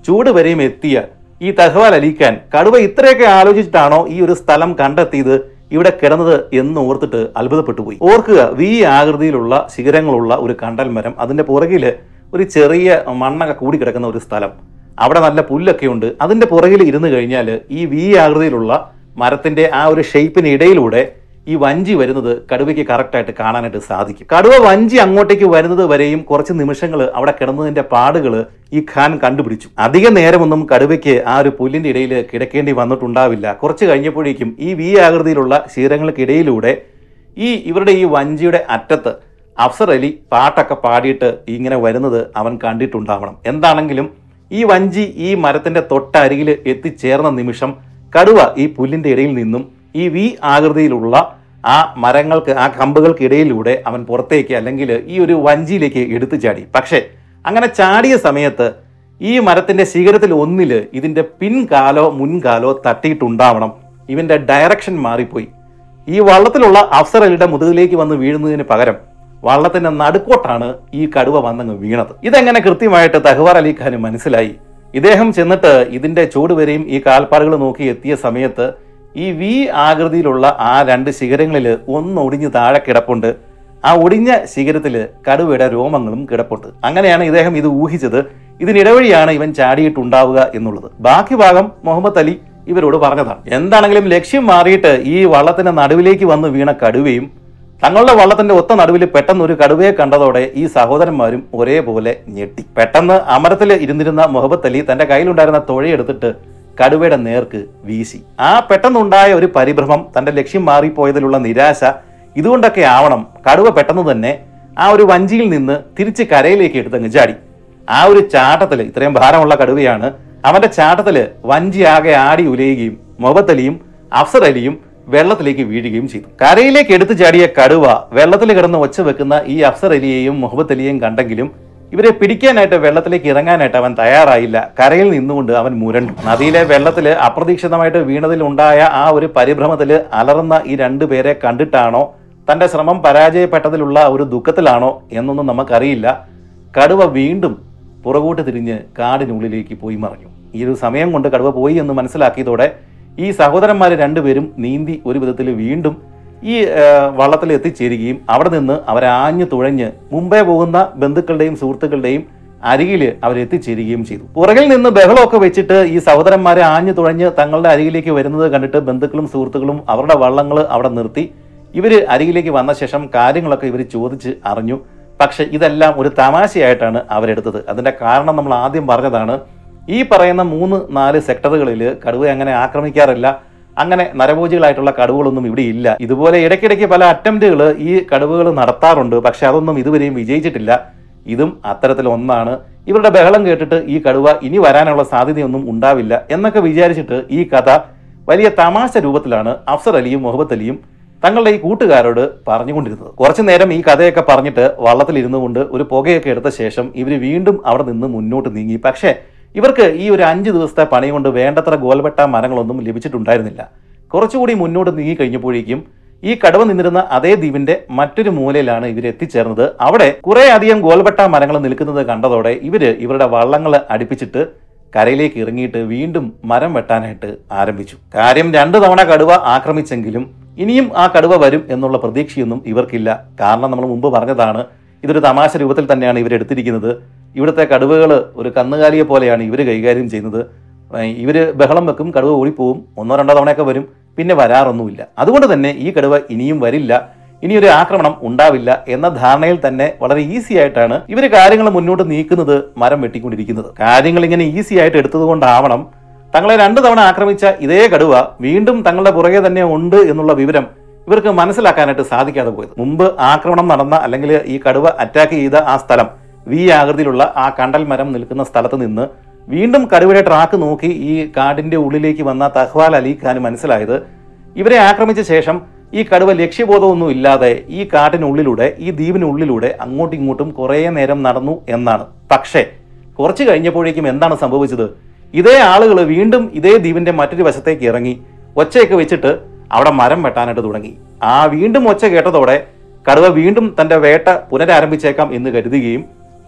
ചൂട് വരെയും എത്തിയ ഈ തഹവാൽ അലിക്കാൻ കടുവ ഇത്രയൊക്കെ ആലോചിച്ചിട്ടാണോ ഈ ഒരു സ്ഥലം കണ്ടെത്തിയത് ഇവിടെ കിടന്നത് എന്ന് ഓർത്തിട്ട് അത്ഭുതപ്പെട്ടു പോയി ഓർക്കുക വി ആകൃതിയിലുള്ള ശിഖരങ്ങളുള്ള ഒരു കണ്ടൽ മരം അതിന്റെ പുറകില് ഒരു ചെറിയ മണ്ണൊക്കെ കൂടി കിടക്കുന്ന ഒരു സ്ഥലം അവിടെ നല്ല പുല്ലൊക്കെ ഉണ്ട് അതിന്റെ പുറകിൽ ഇരുന്ന് കഴിഞ്ഞാൽ ഈ വി ആകൃതിയിലുള്ള മരത്തിന്റെ ആ ഒരു ഷേപ്പിന് ഇടയിലൂടെ ഈ വഞ്ചി വരുന്നത് കടുവയ്ക്ക് കറക്റ്റായിട്ട് കാണാനായിട്ട് സാധിക്കും കടുവ വഞ്ചി അങ്ങോട്ടേക്ക് വരുന്നത് വരെയും കുറച്ച് നിമിഷങ്ങൾ അവിടെ കിടന്നതിന്റെ പാടുകൾ ഈ ഖാൻ കണ്ടുപിടിച്ചു അധിക നേരമൊന്നും കടുവയ്ക്ക് ആ ഒരു പുല്ലിന്റെ ഇടയിൽ കിടക്കേണ്ടി വന്നിട്ടുണ്ടാവില്ല കുറച്ച് കഴിഞ്ഞപ്പോഴേക്കും ഈ വി ആകൃതിയിലുള്ള ശീലങ്ങൾക്കിടയിലൂടെ ഈ ഇവരുടെ ഈ വഞ്ചിയുടെ അറ്റത്ത് അഫ്സർ അലി പാട്ടൊക്കെ പാടിയിട്ട് ഇങ്ങനെ വരുന്നത് അവൻ കണ്ടിട്ടുണ്ടാവണം എന്താണെങ്കിലും ഈ വഞ്ചി ഈ മരത്തിന്റെ തൊട്ടരികിൽ എത്തിച്ചേർന്ന നിമിഷം കടുവ ഈ പുല്ലിന്റെ ഇടയിൽ നിന്നും ഈ വി ആകൃതിയിലുള്ള ആ മരങ്ങൾക്ക് ആ കമ്പുകൾക്കിടയിലൂടെ അവൻ പുറത്തേക്ക് അല്ലെങ്കിൽ ഈ ഒരു വഞ്ചിയിലേക്ക് എടുത്തു ചാടി പക്ഷേ അങ്ങനെ ചാടിയ സമയത്ത് ഈ മരത്തിന്റെ ശിഖരത്തിൽ ഒന്നില് ഇതിന്റെ പിൻകാലോ മുൻകാലോ തട്ടിയിട്ടുണ്ടാവണം ഇവന്റെ ഡയറക്ഷൻ മാറിപ്പോയി ഈ വള്ളത്തിലുള്ള അഫ്സർ അലിയുടെ മുതുകിലേക്ക് വന്ന് വീഴുന്നതിന് പകരം വള്ളത്തിന്റെ നടുക്കോട്ടാണ് ഈ കടുവ വന്നങ്ങ് വീണത് ഇതെങ്ങനെ കൃത്യമായിട്ട് തഹ്വാർ അലി ഖാന് മനസ്സിലായി ഇദ്ദേഹം ചെന്നിട്ട് ഇതിന്റെ ചൂട് വരെയും ഈ കാൽപ്പാടുകൾ നോക്കി എത്തിയ സമയത്ത് ഈ വി ആകൃതിയിലുള്ള ആ രണ്ട് ശിഖരങ്ങളിൽ ഒന്ന് ഒടിഞ്ഞ് താഴെ കിടപ്പുണ്ട് ആ ഒടിഞ്ഞ ശിഖരത്തില് കടുവയുടെ രോമങ്ങളും കിടപ്പുണ്ട് അങ്ങനെയാണ് ഇദ്ദേഹം ഇത് ഊഹിച്ചത് ഇതിനിടവഴിയാണ് ഇവൻ ചാടിയിട്ടുണ്ടാവുക എന്നുള്ളത് ബാക്കി ഭാഗം മുഹമ്മദ് അലി ഇവരോട് പറഞ്ഞതാണ് എന്താണെങ്കിലും ലക്ഷ്യം മാറിയിട്ട് ഈ വള്ളത്തിന്റെ നടുവിലേക്ക് വന്ന് വീണ കടുവയും തങ്ങളുടെ വള്ളത്തിന്റെ ഒത്ത നടുവിൽ പെട്ടെന്ന് ഒരു കടുവയെ കണ്ടതോടെ ഈ സഹോദരന്മാരും ഒരേപോലെ ഞെട്ടി പെട്ടെന്ന് അമരത്തിൽ ഇരുന്നിരുന്ന മുഹബത്ത് അലി തന്റെ കയ്യിലുണ്ടായിരുന്ന തുഴയെടുത്തിട്ട് കടുവയുടെ നേർക്ക് വീശി ആ പെട്ടെന്നുണ്ടായ ഒരു പരിഭ്രമം തന്റെ ലക്ഷ്യം മാറിപ്പോയതിലുള്ള നിരാശ ഇതുകൊണ്ടൊക്കെ ആവണം കടുവ പെട്ടെന്ന് തന്നെ ആ ഒരു വഞ്ചിയിൽ നിന്ന് തിരിച്ച് കരയിലേക്ക് എടുത്തങ്ങ് ചാടി ആ ഒരു ചാട്ടത്തില് ഇത്രയും ഭാരമുള്ള കടുവയാണ് അവന്റെ ചാട്ടത്തില് വഞ്ചി ആകെ ആടി ഉലയുകയും മുഹബത്ത് അലിയും അഫ്സർ അലിയും വെള്ളത്തിലേക്ക് വീഴുകയും ചെയ്തു കരയിലേക്ക് എടുത്തു ചാടിയ കടുവ വെള്ളത്തിൽ കിടന്ന് ഒച്ച വെക്കുന്ന ഈ അഫ്സർ അലിയെയും മുഹബത്ത് അലിയെയും കണ്ടെങ്കിലും ഇവരെ പിടിക്കാനായിട്ട് വെള്ളത്തിലേക്ക് ഇറങ്ങാനായിട്ട് അവൻ തയ്യാറായില്ല കരയിൽ നിന്നുകൊണ്ട് അവൻ മുരണ്ടു നദിയിലെ വെള്ളത്തിൽ അപ്രതീക്ഷിതമായിട്ട് വീണതിൽ ഉണ്ടായ ആ ഒരു പരിഭ്രമത്തിൽ അലറുന്ന ഈ രണ്ടു പേരെ കണ്ടിട്ടാണോ തന്റെ ശ്രമം പരാജയപ്പെട്ടതിലുള്ള ഒരു ദുഃഖത്തിലാണോ എന്നൊന്നും നമുക്കറിയില്ല കടുവ വീണ്ടും പുറകോട്ട് തിരിഞ്ഞ് കാടിനുള്ളിലേക്ക് പോയി മറഞ്ഞു ഈ ഒരു സമയം കൊണ്ട് കടുവ പോയി എന്ന് മനസ്സിലാക്കിയതോടെ ഈ സഹോദരന്മാർ രണ്ടുപേരും നീന്തി ഒരു വിധത്തിൽ വീണ്ടും ഈ ആ, വള്ളത്തിൽ എത്തിച്ചേരുകയും അവിടെ നിന്ന് അവരെ ആഞ്ഞു തുഴഞ്ഞ് മുമ്പേ പോകുന്ന ബന്ധുക്കളുടെയും സുഹൃത്തുക്കളുടെയും അരികിൽ അവരെത്തിച്ചേരുകയും ചെയ്തു പുറകിൽ നിന്ന് ബഹളമൊക്കെ വെച്ചിട്ട് ഈ സഹോദരന്മാരെ ആഞ്ഞു തുഴഞ്ഞ് തങ്ങളുടെ അരികിലേക്ക് വരുന്നത് കണ്ടിട്ട് ബന്ധുക്കളും സുഹൃത്തുക്കളും അവരുടെ വള്ളങ്ങൾ അവിടെ നിർത്തി ഇവര് അരികിലേക്ക് വന്ന ശേഷം കാര്യങ്ങളൊക്കെ ഇവർ ചോദിച്ച് അറിഞ്ഞു പക്ഷെ ഇതെല്ലാം ഒരു തമാശയായിട്ടാണ് അവരെടുത്തത് അതിന്റെ കാരണം നമ്മൾ ആദ്യം പറഞ്ഞതാണ് ഈ പറയുന്ന മൂന്ന് നാല് സെക്ടറുകളിൽ കടുവ അങ്ങനെ ആക്രമിക്കാറില്ല അങ്ങനെ നരഭോജികളായിട്ടുള്ള കടുവകളൊന്നും ഇവിടെ ഇല്ല ഇതുപോലെ ഇടയ്ക്കിടയ്ക്ക് പല അറ്റംപ്റ്റുകൾ ഈ കടുവകൾ നടത്താറുണ്ട് പക്ഷെ അതൊന്നും ഇതുവരെയും വിജയിച്ചിട്ടില്ല ഇതും അത്തരത്തിൽ ഒന്നാണ് ഇവരുടെ ബഹളം കേട്ടിട്ട് ഈ കടുവ ഇനി വരാനുള്ള സാധ്യതയൊന്നും ഉണ്ടാവില്ല എന്നൊക്കെ വിചാരിച്ചിട്ട് ഈ കഥ വലിയ തമാശ രൂപത്തിലാണ് അഫ്സർ അലിയും മുഹബത്ത് അലിയും തങ്ങളുടെ ഈ കൂട്ടുകാരോട് പറഞ്ഞുകൊണ്ടിരുന്നത് കുറച്ചു നേരം ഈ കഥയൊക്കെ പറഞ്ഞിട്ട് വള്ളത്തിൽ ഇരുന്നു കൊണ്ട് ഒരു പുകയൊക്കെ എടുത്ത ശേഷം ഇവർ വീണ്ടും അവിടെ നിന്ന് മുന്നോട്ട് നീങ്ങി പക്ഷേ ഇവർക്ക് ഈ ഒരു അഞ്ച് ദിവസത്തെ പണി കൊണ്ട് വേണ്ടത്ര ഗോൽവെട്ട മരങ്ങളൊന്നും ലഭിച്ചിട്ടുണ്ടായിരുന്നില്ല കുറച്ചുകൂടി മുന്നോട്ട് നീങ്ങി കഴിഞ്ഞപ്പോഴേക്കും ഈ കടവ നിന്നിരുന്ന അതേ ദ്വീപിന്റെ മറ്റൊരു മൂലയിലാണ് ഇവർ എത്തിച്ചേർന്നത് അവിടെ കുറെ അധികം ഗോൽവെട്ട മരങ്ങൾ നിൽക്കുന്നത് കണ്ടതോടെ ഇവര് ഇവരുടെ വള്ളങ്ങൾ അടുപ്പിച്ചിട്ട് കരയിലേക്ക് ഇറങ്ങിയിട്ട് വീണ്ടും മരം വെട്ടാനായിട്ട് ആരംഭിച്ചു കാര്യം രണ്ടു തവണ കടുവ ആക്രമിച്ചെങ്കിലും ഇനിയും ആ കടുവ വരും എന്നുള്ള പ്രതീക്ഷയൊന്നും ഇവർക്കില്ല കാരണം നമ്മൾ മുമ്പ് പറഞ്ഞതാണ് ഇതൊരു തമാശ രൂപത്തിൽ തന്നെയാണ് ഇവർ എടുത്തിരിക്കുന്നത് ഇവിടുത്തെ കടുവകൾ ഒരു കന്നുകാലിയെ പോലെയാണ് ഇവർ കൈകാര്യം ചെയ്യുന്നത് ഏഹ് ഇവര് ബഹളം വെക്കും കടുവ ഓടിപ്പോവും ഒന്നോ രണ്ടോ തവണയൊക്കെ വരും പിന്നെ വരാറൊന്നുമില്ല അതുകൊണ്ട് തന്നെ ഈ കടുവ ഇനിയും വരില്ല ഇനിയൊരു ആക്രമണം ഉണ്ടാവില്ല എന്ന ധാരണയിൽ തന്നെ വളരെ ഈസി ആയിട്ടാണ് ഇവർ കാര്യങ്ങൾ മുന്നോട്ട് നീക്കുന്നത് മരം വെട്ടിക്കൊണ്ടിരിക്കുന്നത് കാര്യങ്ങൾ ഇങ്ങനെ ഈസി ആയിട്ട് എടുത്തത് കൊണ്ടാവണം തങ്ങളെ രണ്ടു തവണ ആക്രമിച്ച ഇതേ കടുവ വീണ്ടും തങ്ങളുടെ പുറകെ തന്നെ ഉണ്ട് എന്നുള്ള വിവരം ഇവർക്ക് മനസ്സിലാക്കാനായിട്ട് സാധിക്കാതെ പോയത് മുമ്പ് ആക്രമണം നടന്ന അല്ലെങ്കിൽ ഈ കടുവ അറ്റാക്ക് ചെയ്ത ആ സ്ഥലം വി ആകൃതിയിലുള്ള ആ കണ്ടൽ മരം നിൽക്കുന്ന സ്ഥലത്ത് നിന്ന് വീണ്ടും കടുവയുടെ ട്രാക്ക് നോക്കി ഈ കാടിന്റെ ഉള്ളിലേക്ക് വന്ന തഹ്വാൽ അലി ഖാൻ മനസ്സിലായത് ഇവരെ ആക്രമിച്ച ശേഷം ഈ കടുവ ലക്ഷ്യബോധമൊന്നും ഇല്ലാതെ ഈ കാട്ടിനുള്ളിലൂടെ ഈ ദ്വീപിനുള്ളിലൂടെ അങ്ങോട്ടും ഇങ്ങോട്ടും കുറേ നേരം നടന്നു എന്നാണ് പക്ഷേ കുറച്ച് കഴിഞ്ഞപ്പോഴേക്കും എന്താണ് സംഭവിച്ചത് ഇതേ ആളുകൾ വീണ്ടും ഇതേ ദ്വീപിന്റെ മറ്റൊരു വശത്തേക്ക് ഇറങ്ങി ഒച്ചയൊക്കെ വെച്ചിട്ട് അവിടെ മരം വെട്ടാനായിട്ട് തുടങ്ങി ആ വീണ്ടും ഒച്ച കേട്ടതോടെ കടുവ വീണ്ടും തന്റെ വേട്ട പുനരാരംഭിച്ചേക്കാം എന്ന് കരുതുകയും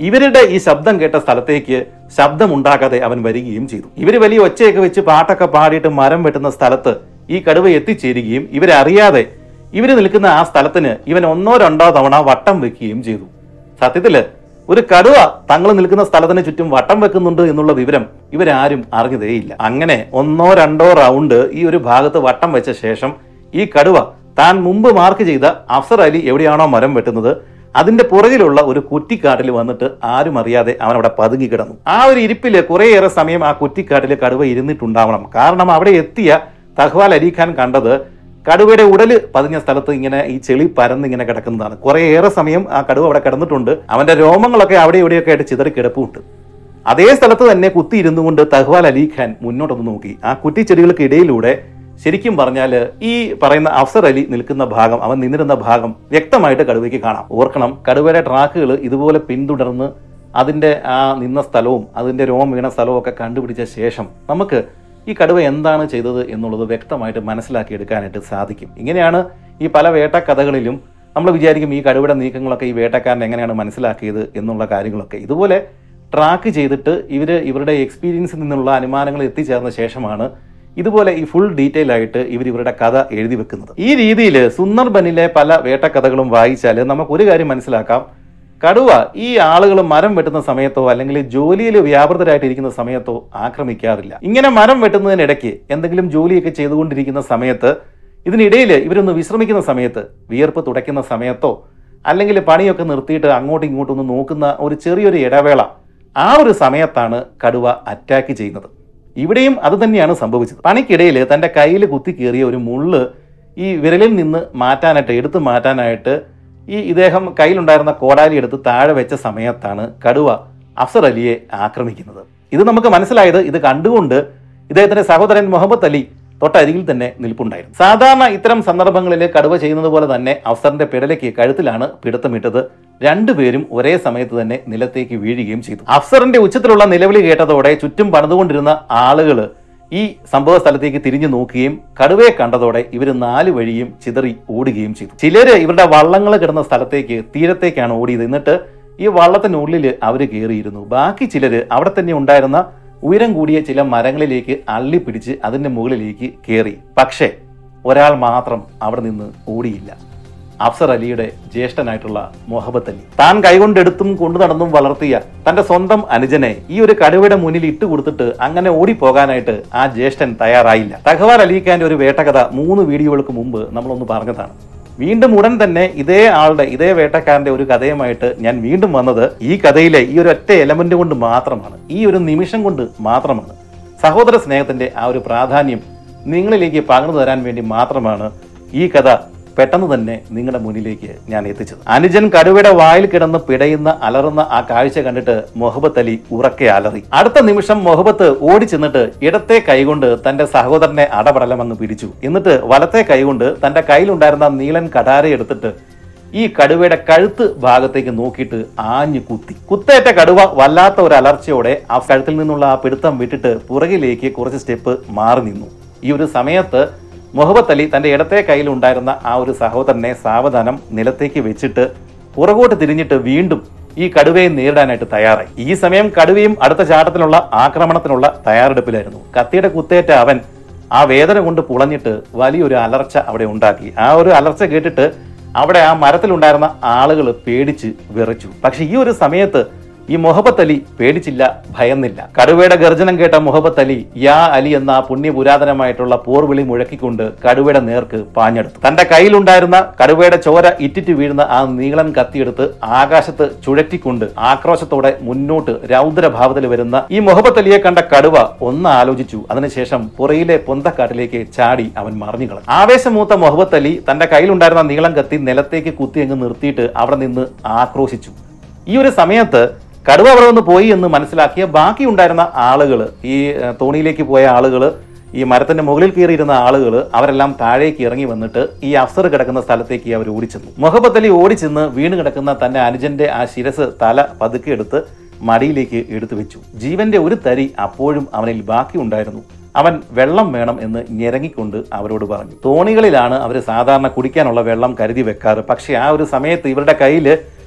ഇവരുടെ ഈ ശബ്ദം കേട്ട സ്ഥലത്തേക്ക് ശബ്ദമുണ്ടാക്കാതെ അവൻ വരികയും ചെയ്തു ഇവർ വലിയ ഒച്ചയൊക്കെ വെച്ച് പാട്ടൊക്കെ പാടിയിട്ട് മരം വെട്ടുന്ന സ്ഥലത്ത് ഈ കടുവ എത്തിച്ചേരുകയും ഇവരെ അറിയാതെ ഇവർ നിൽക്കുന്ന ആ സ്ഥലത്തിന് ഇവൻ ഒന്നോ രണ്ടോ തവണ വട്ടം വെക്കുകയും ചെയ്തു സത്യത്തില് ഒരു കടുവ തങ്ങൾ നിൽക്കുന്ന സ്ഥലത്തിന് ചുറ്റും വട്ടം വെക്കുന്നുണ്ട് എന്നുള്ള വിവരം ഇവരാരും അറിഞ്ഞതേയില്ല അങ്ങനെ ഒന്നോ രണ്ടോ റൗണ്ട് ഈ ഒരു ഭാഗത്ത് വട്ടം വെച്ച ശേഷം ഈ കടുവ താൻ മുമ്പ് മാർക്ക് ചെയ്ത അഫ്സർ അലി എവിടെയാണോ മരം വെട്ടുന്നത് അതിന്റെ പുറകിലുള്ള ഒരു കുറ്റിക്കാട്ടിൽ വന്നിട്ട് ആരും അറിയാതെ അവൻ അവിടെ പതുങ്ങി കിടന്നു ആ ഒരു ഇരിപ്പില് കുറേയേറെ സമയം ആ കുറ്റിക്കാട്ടിൽ കടുവ ഇരുന്നിട്ടുണ്ടാവണം കാരണം അവിടെ എത്തിയ തഹ്വാൽ അലി ഖാൻ കണ്ടത് കടുവയുടെ ഉടല് പതിഞ്ഞ സ്ഥലത്ത് ഇങ്ങനെ ഈ ചെളി പരന്ന് ഇങ്ങനെ കിടക്കുന്നതാണ് കുറേയേറെ സമയം ആ കടുവ അവിടെ കിടന്നിട്ടുണ്ട് അവന്റെ രോമങ്ങളൊക്കെ അവിടെ ഇവിടെയൊക്കെ ആയിട്ട് ചിതറി കിടപ്പുണ്ട് അതേ സ്ഥലത്ത് തന്നെ കുത്തിയിരുന്നു കൊണ്ട് തഹ്വാൽ അലി ഖാൻ മുന്നോട്ടൊന്ന് നോക്കി ആ കുറ്റിച്ചെടികൾക്ക് ഇടയിലൂടെ ശരിക്കും പറഞ്ഞാൽ ഈ പറയുന്ന അഫ്സർ അലി നിൽക്കുന്ന ഭാഗം അവൻ നിന്നിരുന്ന ഭാഗം വ്യക്തമായിട്ട് കടുവയ്ക്ക് കാണാം ഓർക്കണം കടുവയുടെ ട്രാക്കുകൾ ഇതുപോലെ പിന്തുടർന്ന് അതിന്റെ ആ നിന്ന സ്ഥലവും അതിന്റെ രോമം വീണ സ്ഥലവും ഒക്കെ കണ്ടുപിടിച്ച ശേഷം നമുക്ക് ഈ കടുവ എന്താണ് ചെയ്തത് എന്നുള്ളത് വ്യക്തമായിട്ട് മനസ്സിലാക്കിയെടുക്കാനായിട്ട് സാധിക്കും ഇങ്ങനെയാണ് ഈ പല വേട്ടക്കഥകളിലും നമ്മൾ വിചാരിക്കും ഈ കടുവയുടെ നീക്കങ്ങളൊക്കെ ഈ വേട്ടക്കാരൻ എങ്ങനെയാണ് മനസ്സിലാക്കിയത് എന്നുള്ള കാര്യങ്ങളൊക്കെ ഇതുപോലെ ട്രാക്ക് ചെയ്തിട്ട് ഇവർ ഇവരുടെ എക്സ്പീരിയൻസിൽ നിന്നുള്ള അനുമാനങ്ങൾ എത്തിച്ചേർന്ന ശേഷമാണ് ഇതുപോലെ ഈ ഫുൾ ഡീറ്റെയിൽ ആയിട്ട് ഇവർ ഇവരുടെ കഥ എഴുതി വെക്കുന്നത് ഈ രീതിയിൽ സുന്ദർബനിലെ പല വേട്ടക്കഥകളും വായിച്ചാൽ നമുക്ക് ഒരു കാര്യം മനസ്സിലാക്കാം കടുവ ഈ ആളുകൾ മരം വെട്ടുന്ന സമയത്തോ അല്ലെങ്കിൽ ജോലിയിൽ വ്യാപൃതരായിട്ടിരിക്കുന്ന സമയത്തോ ആക്രമിക്കാറില്ല ഇങ്ങനെ മരം വെട്ടുന്നതിനിടയ്ക്ക് എന്തെങ്കിലും ജോലിയൊക്കെ ചെയ്തുകൊണ്ടിരിക്കുന്ന സമയത്ത് ഇതിനിടയിൽ ഇവരൊന്ന് വിശ്രമിക്കുന്ന സമയത്ത് വിയർപ്പ് തുടയ്ക്കുന്ന സമയത്തോ അല്ലെങ്കിൽ പണിയൊക്കെ നിർത്തിയിട്ട് അങ്ങോട്ടും ഇങ്ങോട്ടും ഒന്ന് നോക്കുന്ന ഒരു ചെറിയൊരു ഇടവേള ആ ഒരു സമയത്താണ് കടുവ അറ്റാക്ക് ചെയ്യുന്നത് ഇവിടെയും അത് തന്നെയാണ് സംഭവിച്ചത് പണിക്കിടയിൽ തൻ്റെ കയ്യിൽ കുത്തി കയറിയ ഒരു മുള്ള് ഈ വിരലിൽ നിന്ന് മാറ്റാനായിട്ട് എടുത്തു മാറ്റാനായിട്ട് ഈ ഇദ്ദേഹം കയ്യിലുണ്ടായിരുന്ന കോടാലി എടുത്ത് താഴെ വെച്ച സമയത്താണ് കടുവ അഫ്സർ അലിയെ ആക്രമിക്കുന്നത് ഇത് നമുക്ക് മനസ്സിലായത് ഇത് കണ്ടുകൊണ്ട് ഇദ്ദേഹത്തിന്റെ സഹോദരൻ മുഹമ്മദ് അലി തൊട്ടരികിൽ തന്നെ നിൽപ്പുണ്ടായിരുന്നു സാധാരണ ഇത്തരം സന്ദർഭങ്ങളിൽ കടുവ ചെയ്യുന്നത് പോലെ തന്നെ അഫ്സറിന്റെ പിടലയ്ക്ക് കഴുത്തിലാണ് പിടുത്തമിട്ടത് രണ്ടുപേരും ഒരേ സമയത്ത് തന്നെ നിലത്തേക്ക് വീഴുകയും ചെയ്തു അഫ്സറിന്റെ ഉച്ചത്തിലുള്ള നിലവിളി കേട്ടതോടെ ചുറ്റും പണിതുകൊണ്ടിരുന്ന ആളുകൾ ഈ സംഭവ സ്ഥലത്തേക്ക് തിരിഞ്ഞു നോക്കുകയും കടുവയെ കണ്ടതോടെ ഇവർ നാല് വഴിയും ചിതറി ഓടുകയും ചെയ്തു ചിലര് ഇവരുടെ വള്ളങ്ങൾ കിടന്ന സ്ഥലത്തേക്ക് തീരത്തേക്കാണ് ഓടിയത് എന്നിട്ട് ഈ വള്ളത്തിനുള്ളിൽ അവർ കയറിയിരുന്നു ബാക്കി ചിലര് അവിടെ തന്നെ ഉണ്ടായിരുന്ന ഉയരം കൂടിയ ചില മരങ്ങളിലേക്ക് അള്ളി പിടിച്ച് അതിന്റെ മുകളിലേക്ക് കയറി പക്ഷേ ഒരാൾ മാത്രം അവിടെ നിന്ന് ഓടിയില്ല അഫ്സർ അലിയുടെ ജ്യേഷ്ഠനായിട്ടുള്ള മൊഹബത്ത് അലി താൻ കൈകൊണ്ടെടുത്തും കൊണ്ടു നടന്നും വളർത്തിയ തന്റെ സ്വന്തം അനുജനെ ഈ ഒരു കടുവയുടെ മുന്നിൽ ഇട്ട് കൊടുത്തിട്ട് അങ്ങനെ ഓടിപ്പോകാനായിട്ട് ആ ജ്യേഷ്ഠൻ തയ്യാറായില്ല തഹവാർ അലിഖാന്റെ ഒരു വേട്ടകഥ മൂന്ന് വീഡിയോകൾക്ക് മുമ്പ് നമ്മളൊന്ന് പറഞ്ഞതാണ് വീണ്ടും ഉടൻ തന്നെ ഇതേ ആളുടെ ഇതേ വേട്ടക്കാരന്റെ ഒരു കഥയുമായിട്ട് ഞാൻ വീണ്ടും വന്നത് ഈ കഥയിലെ ഈ ഒരു ഒറ്റ എലമെന്റ് കൊണ്ട് മാത്രമാണ് ഈ ഒരു നിമിഷം കൊണ്ട് മാത്രമാണ് സഹോദര സ്നേഹത്തിന്റെ ആ ഒരു പ്രാധാന്യം നിങ്ങളിലേക്ക് പകർന്നു തരാൻ വേണ്ടി മാത്രമാണ് ഈ കഥ പെട്ടെന്ന് തന്നെ നിങ്ങളുടെ മുന്നിലേക്ക് ഞാൻ എത്തിച്ചത് അനുജൻ കടുവയുടെ വായിൽ കിടന്ന് പിടയുന്ന അലറുന്ന ആ കാഴ്ച കണ്ടിട്ട് മൊഹബത്ത് അലി ഉറക്കെ അലറി അടുത്ത നിമിഷം മൊഹബത്ത് ഓടി ചെന്നിട്ട് ഇടത്തെ കൈകൊണ്ട് തന്റെ സഹോദരനെ അടപടലമങ്ങ് പിടിച്ചു എന്നിട്ട് വലത്തെ കൈകൊണ്ട് തന്റെ കയ്യിലുണ്ടായിരുന്ന നീളൻ കടാര എടുത്തിട്ട് ഈ കടുവയുടെ കഴുത്ത് ഭാഗത്തേക്ക് നോക്കിയിട്ട് ആഞ്ഞു കുത്തി കുത്തേറ്റ കടുവ വല്ലാത്ത ഒരു അലർച്ചയോടെ ആ കഴുത്തിൽ നിന്നുള്ള ആ പിടുത്തം വിട്ടിട്ട് പുറകിലേക്ക് കുറച്ച് സ്റ്റെപ്പ് മാറി നിന്നു ഈ ഒരു സമയത്ത് മുഹബത്ത് അലി തന്റെ ഇടത്തെ കയ്യിൽ ഉണ്ടായിരുന്ന ആ ഒരു സഹോദരനെ സാവധാനം നിലത്തേക്ക് വെച്ചിട്ട് പുറകോട്ട് തിരിഞ്ഞിട്ട് വീണ്ടും ഈ കടുവയെ നേരിടാനായിട്ട് തയ്യാറായി ഈ സമയം കടുവയും അടുത്ത ചാട്ടത്തിനുള്ള ആക്രമണത്തിനുള്ള തയ്യാറെടുപ്പിലായിരുന്നു കത്തിയുടെ കുത്തേറ്റ അവൻ ആ വേദന കൊണ്ട് പുളഞ്ഞിട്ട് വലിയൊരു അലർച്ച അവിടെ ഉണ്ടാക്കി ആ ഒരു അലർച്ച കേട്ടിട്ട് അവിടെ ആ മരത്തിലുണ്ടായിരുന്ന ആളുകൾ പേടിച്ച് വിറച്ചു പക്ഷെ ഈ ഒരു സമയത്ത് ഈ മുഹബത്ത് അലി പേടിച്ചില്ല ഭയന്നില്ല കടുവയുടെ ഗർജനം കേട്ട മുഹബത്ത് അലി യാ അലി എന്ന ആ പുണ്യപുരാതനമായിട്ടുള്ള പോർവിളി മുഴക്കിക്കൊണ്ട് കടുവയുടെ നേർക്ക് പാഞ്ഞെടുത്തു തന്റെ കയ്യിലുണ്ടായിരുന്ന കടുവയുടെ ചോര ഇറ്റിറ്റ് വീഴുന്ന ആ നീളൻ കത്തിയെടുത്ത് ആകാശത്ത് ചുഴറ്റിക്കൊണ്ട് ആക്രോശത്തോടെ മുന്നോട്ട് രൗദ്രഭാവത്തിൽ വരുന്ന ഈ മുഹബത്ത് അലിയെ കണ്ട കടുവ ഒന്ന് ആലോചിച്ചു അതിനുശേഷം പുറയിലെ പൊന്തക്കാട്ടിലേക്ക് ചാടി അവൻ മറിഞ്ഞു കളഞ്ഞു ആവേശമൂത്ത മുഹബത്ത് അലി തന്റെ കയ്യിലുണ്ടായിരുന്ന നീളം കത്തി നിലത്തേക്ക് കുത്തി അങ്ങ് നിർത്തിയിട്ട് അവിടെ നിന്ന് ആക്രോശിച്ചു ഈ ഒരു സമയത്ത് കടുവ അവിടെ നിന്ന് പോയി എന്ന് മനസ്സിലാക്കിയ ബാക്കി ഉണ്ടായിരുന്ന ആളുകൾ ഈ ഏഹ്, തോണിയിലേക്ക് പോയ ആളുകൾ ഈ മരത്തിന്റെ മുകളിൽ കയറിയിരുന്ന ആളുകൾ അവരെല്ലാം താഴേക്ക് ഇറങ്ങി വന്നിട്ട് ഈ അഫ്സർ കിടക്കുന്ന സ്ഥലത്തേക്ക് അവർ ഓടിച്ചെന്നു മുഹബത്ത് അലി ഓടിച്ചെന്ന് വീണ് കിടക്കുന്ന തന്റെ അനുജന്റെ ആ ശിരസ് തല പതുക്കെ എടുത്ത് മടിയിലേക്ക് എടുത്തു വെച്ചു ജീവന്റെ ഒരു തരി അപ്പോഴും അവനിൽ ബാക്കി ഉണ്ടായിരുന്നു അവൻ വെള്ളം വേണം എന്ന് ഞെരങ്ങിക്കൊണ്ട് അവരോട് പറഞ്ഞു തോണികളിലാണ് അവർ സാധാരണ കുടിക്കാനുള്ള വെള്ളം കരുതി വെക്കാറ് പക്ഷേ ആ ഒരു സമയത്ത് ഇവരുടെ കയ്യിൽ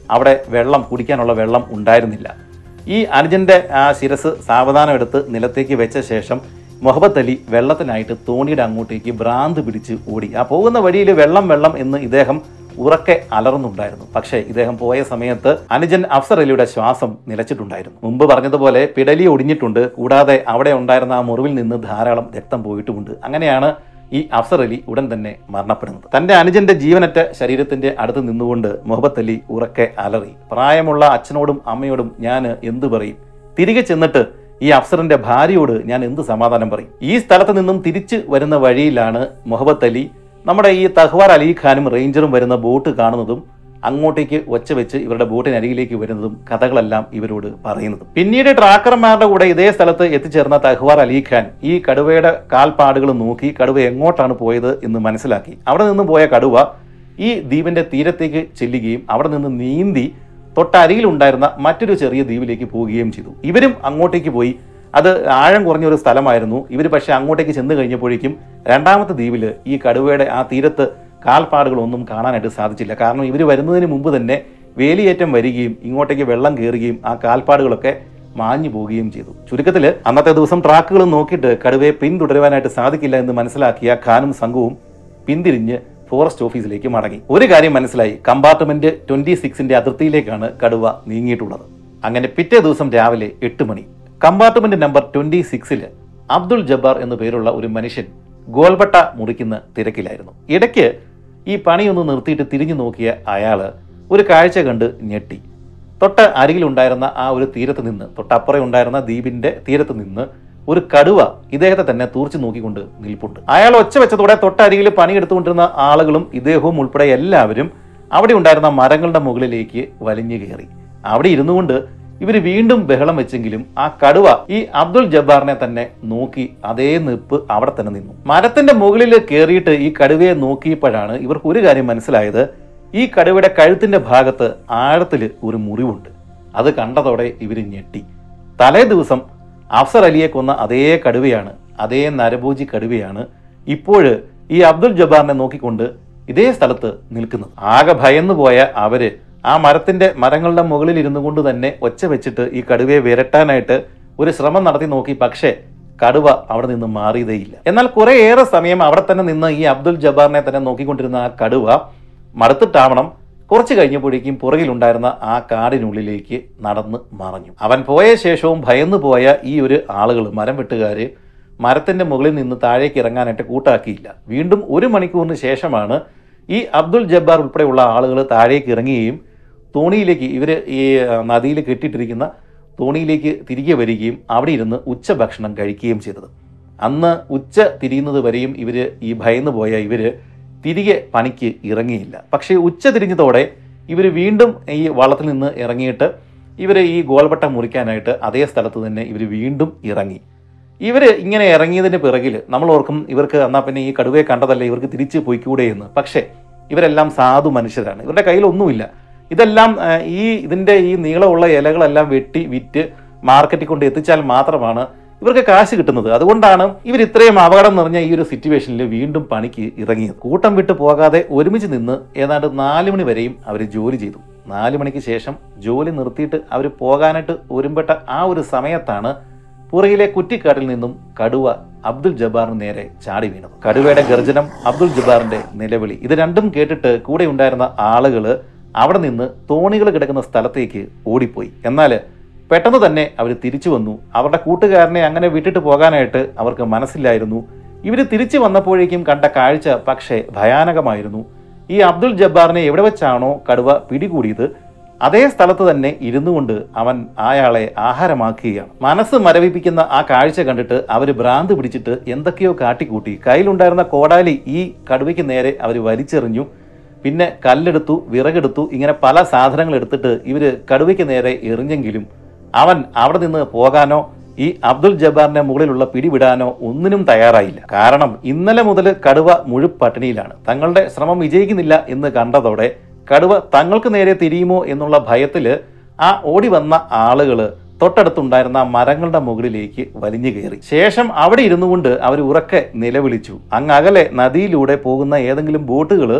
അവിടെ വെള്ളം കുടിക്കാനുള്ള വെള്ളം ഉണ്ടായിരുന്നില്ല ഈ അനുജന്റെ ആ ശിരസ് സാവധാനം എടുത്ത് നിലത്തേക്ക് വെച്ച ശേഷം മുഹമ്മദ് അലി വെള്ളത്തിനായിട്ട് തോണിയുടെ അങ്ങോട്ടേക്ക് ഭ്രാന്ത് പിടിച്ച് ഓടി ആ പോകുന്ന വഴിയിൽ വെള്ളം വെള്ളം എന്ന് ഇദ്ദേഹം ഉറക്കെ അലറുന്നുണ്ടായിരുന്നു പക്ഷേ ഇദ്ദേഹം പോയ സമയത്ത് അനുജൻ അഫ്സർ അലിയുടെ ശ്വാസം നിലച്ചിട്ടുണ്ടായിരുന്നു മുമ്പ് പറഞ്ഞതുപോലെ പിടലി ഒടിഞ്ഞിട്ടുണ്ട് കൂടാതെ അവിടെ ഉണ്ടായിരുന്ന ആ മുറിവിൽ നിന്ന് ധാരാളം രക്തം പോയിട്ടുമുണ്ട് അങ്ങനെയാണ് ഈ അഫ്സർ അലി ഉടൻ തന്നെ മരണപ്പെടുന്നത് തന്റെ അനുജന്റെ ജീവനറ്റ ശരീരത്തിന്റെ അടുത്ത് നിന്നുകൊണ്ട് മുഹമ്മദ് അലി ഉറക്കെ അലറി പ്രായമുള്ള അച്ഛനോടും അമ്മയോടും ഞാൻ എന്തു പറയും തിരികെ ചെന്നിട്ട് ഈ അഫ്സറിന്റെ ഭാര്യയോട് ഞാൻ എന്ത് സമാധാനം പറയും ഈ സ്ഥലത്ത് നിന്നും തിരിച്ചു വരുന്ന വഴിയിലാണ് മുഹമ്മദ് അലി നമ്മുടെ ഈ തഹ്വാർ അലി ഖാനും റേഞ്ചറും വരുന്ന ബോട്ട് കാണുന്നതും അങ്ങോട്ടേക്ക് ഒച്ച വെച്ച് ഇവരുടെ ബോട്ടിനരികിലേക്ക് വരുന്നതും കഥകളെല്ലാം ഇവരോട് പറയുന്നതും പിന്നീട് ട്രാക്കർമാരുടെ കൂടെ ഇതേ സ്ഥലത്ത് എത്തിച്ചേർന്ന തഹ്വാർ അലി ഖാൻ ഈ കടുവയുടെ കാൽപ്പാടുകൾ നോക്കി കടുവ എങ്ങോട്ടാണ് പോയത് എന്ന് മനസ്സിലാക്കി അവിടെ നിന്ന് പോയ കടുവ ഈ ദ്വീപിന്റെ തീരത്തേക്ക് ചെല്ലുകയും അവിടെ നിന്ന് നീന്തി തൊട്ടരികിലുണ്ടായിരുന്ന മറ്റൊരു ചെറിയ ദ്വീപിലേക്ക് പോവുകയും ചെയ്തു ഇവരും അങ്ങോട്ടേക്ക് പോയി അത് ആഴം കുറഞ്ഞ ഒരു സ്ഥലമായിരുന്നു ഇവർ പക്ഷേ അങ്ങോട്ടേക്ക് ചെന്ന് കഴിഞ്ഞപ്പോഴേക്കും രണ്ടാമത്തെ ദ്വീപിൽ ഈ കടുവയുടെ ആ തീരത്ത് കാൽപ്പാടുകളൊന്നും കാണാനായിട്ട് സാധിച്ചില്ല കാരണം ഇവർ വരുന്നതിന് മുമ്പ് തന്നെ വേലിയേറ്റം വരികയും ഇങ്ങോട്ടേക്ക് വെള്ളം കയറുകയും ആ കാൽപ്പാടുകളൊക്കെ മാഞ്ഞു പോവുകയും ചെയ്തു ചുരുക്കത്തിൽ അന്നത്തെ ദിവസം ട്രാക്കുകൾ നോക്കിയിട്ട് കടുവയെ പിന്തുടരുവാനായിട്ട് സാധിക്കില്ല എന്ന് മനസ്സിലാക്കിയ ഖാനും സംഘവും പിന്തിരിഞ്ഞ് ഫോറസ്റ്റ് ഓഫീസിലേക്ക് മടങ്ങി ഒരു കാര്യം മനസ്സിലായി കമ്പാർട്ട്മെന്റ് ട്വന്റി സിക്സിന്റെ അതിർത്തിയിലേക്കാണ് കടുവ നീങ്ങിയിട്ടുള്ളത് അങ്ങനെ പിറ്റേ ദിവസം രാവിലെ എട്ട് മണി കമ്പാർട്ട്മെന്റ് നമ്പർ ട്വന്റി സിക്സില് അബ്ദുൾ ജബ്ബാർ എന്നു പേരുള്ള ഒരു മനുഷ്യൻ ഗോൽബട്ട മുറിക്കുന്ന തിരക്കിലായിരുന്നു ഇടയ്ക്ക് ഈ പണിയൊന്ന് നിർത്തിയിട്ട് തിരിഞ്ഞു നോക്കിയ അയാള് ഒരു കാഴ്ച കണ്ട് ഞെട്ടി തൊട്ട് അരികിലുണ്ടായിരുന്ന ആ ഒരു തീരത്ത് നിന്ന് തൊട്ടപ്പുറം ഉണ്ടായിരുന്ന ദ്വീപിന്റെ തീരത്ത് നിന്ന് ഒരു കടുവ ഇദ്ദേഹത്തെ തന്നെ തൂർച്ചു നോക്കിക്കൊണ്ട് നിൽപ്പുണ്ട് അയാൾ ഒച്ച വെച്ചതോടെ തൊട്ടരികിൽ പണിയെടുത്തുകൊണ്ടിരുന്ന ആളുകളും ഇദ്ദേഹവും ഉൾപ്പെടെ എല്ലാവരും അവിടെ ഉണ്ടായിരുന്ന മരങ്ങളുടെ മുകളിലേക്ക് വലിഞ്ഞു കയറി അവിടെ ഇരുന്നു കൊണ്ട് ഇവർ വീണ്ടും ബഹളം വെച്ചെങ്കിലും ആ കടുവ ഈ അബ്ദുൾ ജബ്ബാറിനെ തന്നെ നോക്കി അതേ നിപ്പ് അവിടെ തന്നെ നിന്നു മരത്തിന്റെ മുകളിൽ കയറിയിട്ട് ഈ കടുവയെ നോക്കിയപ്പോഴാണ് ഇവർക്ക് ഒരു കാര്യം മനസ്സിലായത് ഈ കടുവയുടെ കഴുത്തിന്റെ ഭാഗത്ത് ആഴത്തിൽ ഒരു മുറിവുണ്ട് അത് കണ്ടതോടെ ഇവർ ഞെട്ടി തലേ ദിവസം അഫ്സർ അലിയെ കൊന്ന അതേ കടുവയാണ് അതേ നരഭോജി കടുവയാണ് ഇപ്പോൾ ഈ അബ്ദുൾ ജബ്ബാറിനെ നോക്കിക്കൊണ്ട് ഇതേ സ്ഥലത്ത് നിൽക്കുന്നത് ആകെ ഭയന്നു പോയ അവര് ആ മരത്തിന്റെ മരങ്ങളുടെ മുകളിൽ ഇരുന്നു കൊണ്ട് തന്നെ ഒച്ച വെച്ചിട്ട് ഈ കടുവയെ വിരട്ടാനായിട്ട് ഒരു ശ്രമം നടത്തി നോക്കി പക്ഷേ കടുവ അവിടെ നിന്ന് മാറിയതേയില്ല എന്നാൽ കുറേയേറെ സമയം അവിടെ തന്നെ നിന്ന് ഈ അബ്ദുൾ ജബ്ബാറിനെ തന്നെ നോക്കിക്കൊണ്ടിരുന്ന ആ കടുവ മടുത്തിട്ടാവണം കുറച്ച് കഴിഞ്ഞപ്പോഴേക്കും പുറകിലുണ്ടായിരുന്ന ആ കാടിനുള്ളിലേക്ക് നടന്ന് മറഞ്ഞു അവൻ പോയ ശേഷവും ഭയന്നു പോയ ഈ ഒരു ആളുകൾ മരം വെട്ടുകാര് മരത്തിന്റെ മുകളിൽ നിന്ന് താഴേക്ക് ഇറങ്ങാനായിട്ട് കൂട്ടാക്കിയില്ല വീണ്ടും ഒരു മണിക്കൂറിന് ശേഷമാണ് ഈ അബ്ദുൾ ജബ്ബാർ ഉൾപ്പെടെയുള്ള ആളുകൾ താഴേക്ക് ഇറങ്ങുകയും തോണിയിലേക്ക് ഇവർ ഈ നദിയിൽ കെട്ടിയിട്ടിരിക്കുന്ന തോണിയിലേക്ക് തിരികെ വരികയും അവിടെ ഇരുന്ന് ഉച്ചഭക്ഷണം കഴിക്കുകയും ചെയ്തത് അന്ന് ഉച്ച തിരിയുന്നത് വരെയും ഇവർ ഈ ഭയന്നു പോയ ഇവർ തിരികെ പണിക്ക് ഇറങ്ങിയില്ല പക്ഷേ ഉച്ച തിരിഞ്ഞതോടെ ഇവർ വീണ്ടും ഈ വള്ളത്തിൽ നിന്ന് ഇറങ്ങിയിട്ട് ഇവർ ഈ ഗോൾവട്ടം മുറിക്കാനായിട്ട് അതേ സ്ഥലത്ത് തന്നെ ഇവർ വീണ്ടും ഇറങ്ങി ഇവർ ഇങ്ങനെ ഇറങ്ങിയതിന് പിറകിൽ നമ്മൾ ഓർക്കും ഇവർക്ക് എന്നാൽ പിന്നെ ഈ കടുവയെ കണ്ടതല്ലേ ഇവർക്ക് തിരിച്ച് പോയിക്കൂടെ എന്ന് പക്ഷേ ഇവരെല്ലാം സാധു മനുഷ്യരാണ് ഇവരുടെ കയ്യിൽ ഒന്നുമില്ല ഇതെല്ലാം ആ, ഈ ഇതിൻ്റെ ഈ നീളമുള്ള ഇലകളെല്ലാം വെട്ടി വിറ്റ് മാർക്കറ്റിൽ കൊണ്ട് എത്തിച്ചാൽ മാത്രമാണ് ഇവർക്ക് കാശ് കിട്ടുന്നത് അതുകൊണ്ടാണ് ഇവർ ഇത്രയും അപകടം നിറഞ്ഞ ഈ ഒരു സിറ്റുവേഷനിൽ വീണ്ടും പണിക്ക് ഇറങ്ങിയത് കൂട്ടം വിട്ട് പോകാതെ ഒരുമിച്ച് നിന്ന് ഏതാണ്ട് നാല് മണി വരെയും അവർ ജോലി ചെയ്തു നാല് മണിക്ക് ശേഷം ജോലി നിർത്തിയിട്ട് അവർ പോകാനായിട്ട് ഒരുമ്പെട്ട ആ ഒരു സമയത്താണ് പുറകിലെ കുറ്റിക്കാട്ടിൽ നിന്നും കടുവ അബ്ദുൽ ജബ്ബാറിന് നേരെ ചാടി വീണത് കടുവയുടെ ഗർജനം അബ്ദുൽ ജബ്ബാറിന്റെ നിലവിളി ഇത് രണ്ടും കേട്ടിട്ട് കൂടെ ഉണ്ടായിരുന്ന ആളുകൾ അവിടെ നിന്ന് തോണികൾ കിടക്കുന്ന സ്ഥലത്തേക്ക് ഓടിപ്പോയി എന്നാൽ പെട്ടെന്ന് തന്നെ അവർ തിരിച്ചു വന്നു അവരുടെ കൂട്ടുകാരനെ അങ്ങനെ വിട്ടിട്ട് പോകാനായിട്ട് അവർക്ക് മനസ്സില്ലായിരുന്നു ഇവർ തിരിച്ചു വന്നപ്പോഴേക്കും കണ്ട കാഴ്ച പക്ഷേ ഭയാനകമായിരുന്നു ഈ അബ്ദുൽ ജബ്ബാറിനെ എവിടെ വെച്ചാണോ കടുവ പിടികൂടിയത് അതേ സ്ഥലത്ത് തന്നെ ഇരുന്നു കൊണ്ട് അവൻ അയാളെ ആഹാരമാക്കുകയാണ് മനസ്സ് മരവിപ്പിക്കുന്ന ആ കാഴ്ച കണ്ടിട്ട് അവർ ഭ്രാന്ത് പിടിച്ചിട്ട് എന്തൊക്കെയോ കാട്ടിക്കൂട്ടി കയ്യിലുണ്ടായിരുന്ന കോടാലി ഈ കടുവയ്ക്ക് നേരെ അവർ വലിച്ചെറിഞ്ഞു പിന്നെ കല്ലെടുത്തു വിറകെടുത്തു ഇങ്ങനെ പല സാധനങ്ങൾ എടുത്തിട്ട് ഇവർ കടുവയ്ക്ക് നേരെ എറിഞ്ഞെങ്കിലും അവൻ അവിടെ നിന്ന് പോകാനോ ഈ അബ്ദുൽ ജബ്ബാറിന്റെ മുകളിലുള്ള പിടിവിടാനോ ഒന്നിനും തയ്യാറായില്ല കാരണം ഇന്നലെ മുതൽ കടുവ മുഴുപ്പട്ടിണിയിലാണ് തങ്ങളുടെ ശ്രമം വിജയിക്കുന്നില്ല എന്ന് കണ്ടതോടെ കടുവ തങ്ങൾക്ക് നേരെ തിരിയുമോ എന്നുള്ള ഭയത്തിൽ ആ ഓടി വന്ന ആളുകള് തൊട്ടടുത്തുണ്ടായിരുന്ന മരങ്ങളുടെ മുകളിലേക്ക് വലിഞ്ഞു കയറി ശേഷം അവിടെ ഇരുന്നു കൊണ്ട് അവർ ഉറക്കെ നിലവിളിച്ചു അങ്ങ് അകലെ നദിയിലൂടെ പോകുന്ന ഏതെങ്കിലും ബോട്ടുകൾ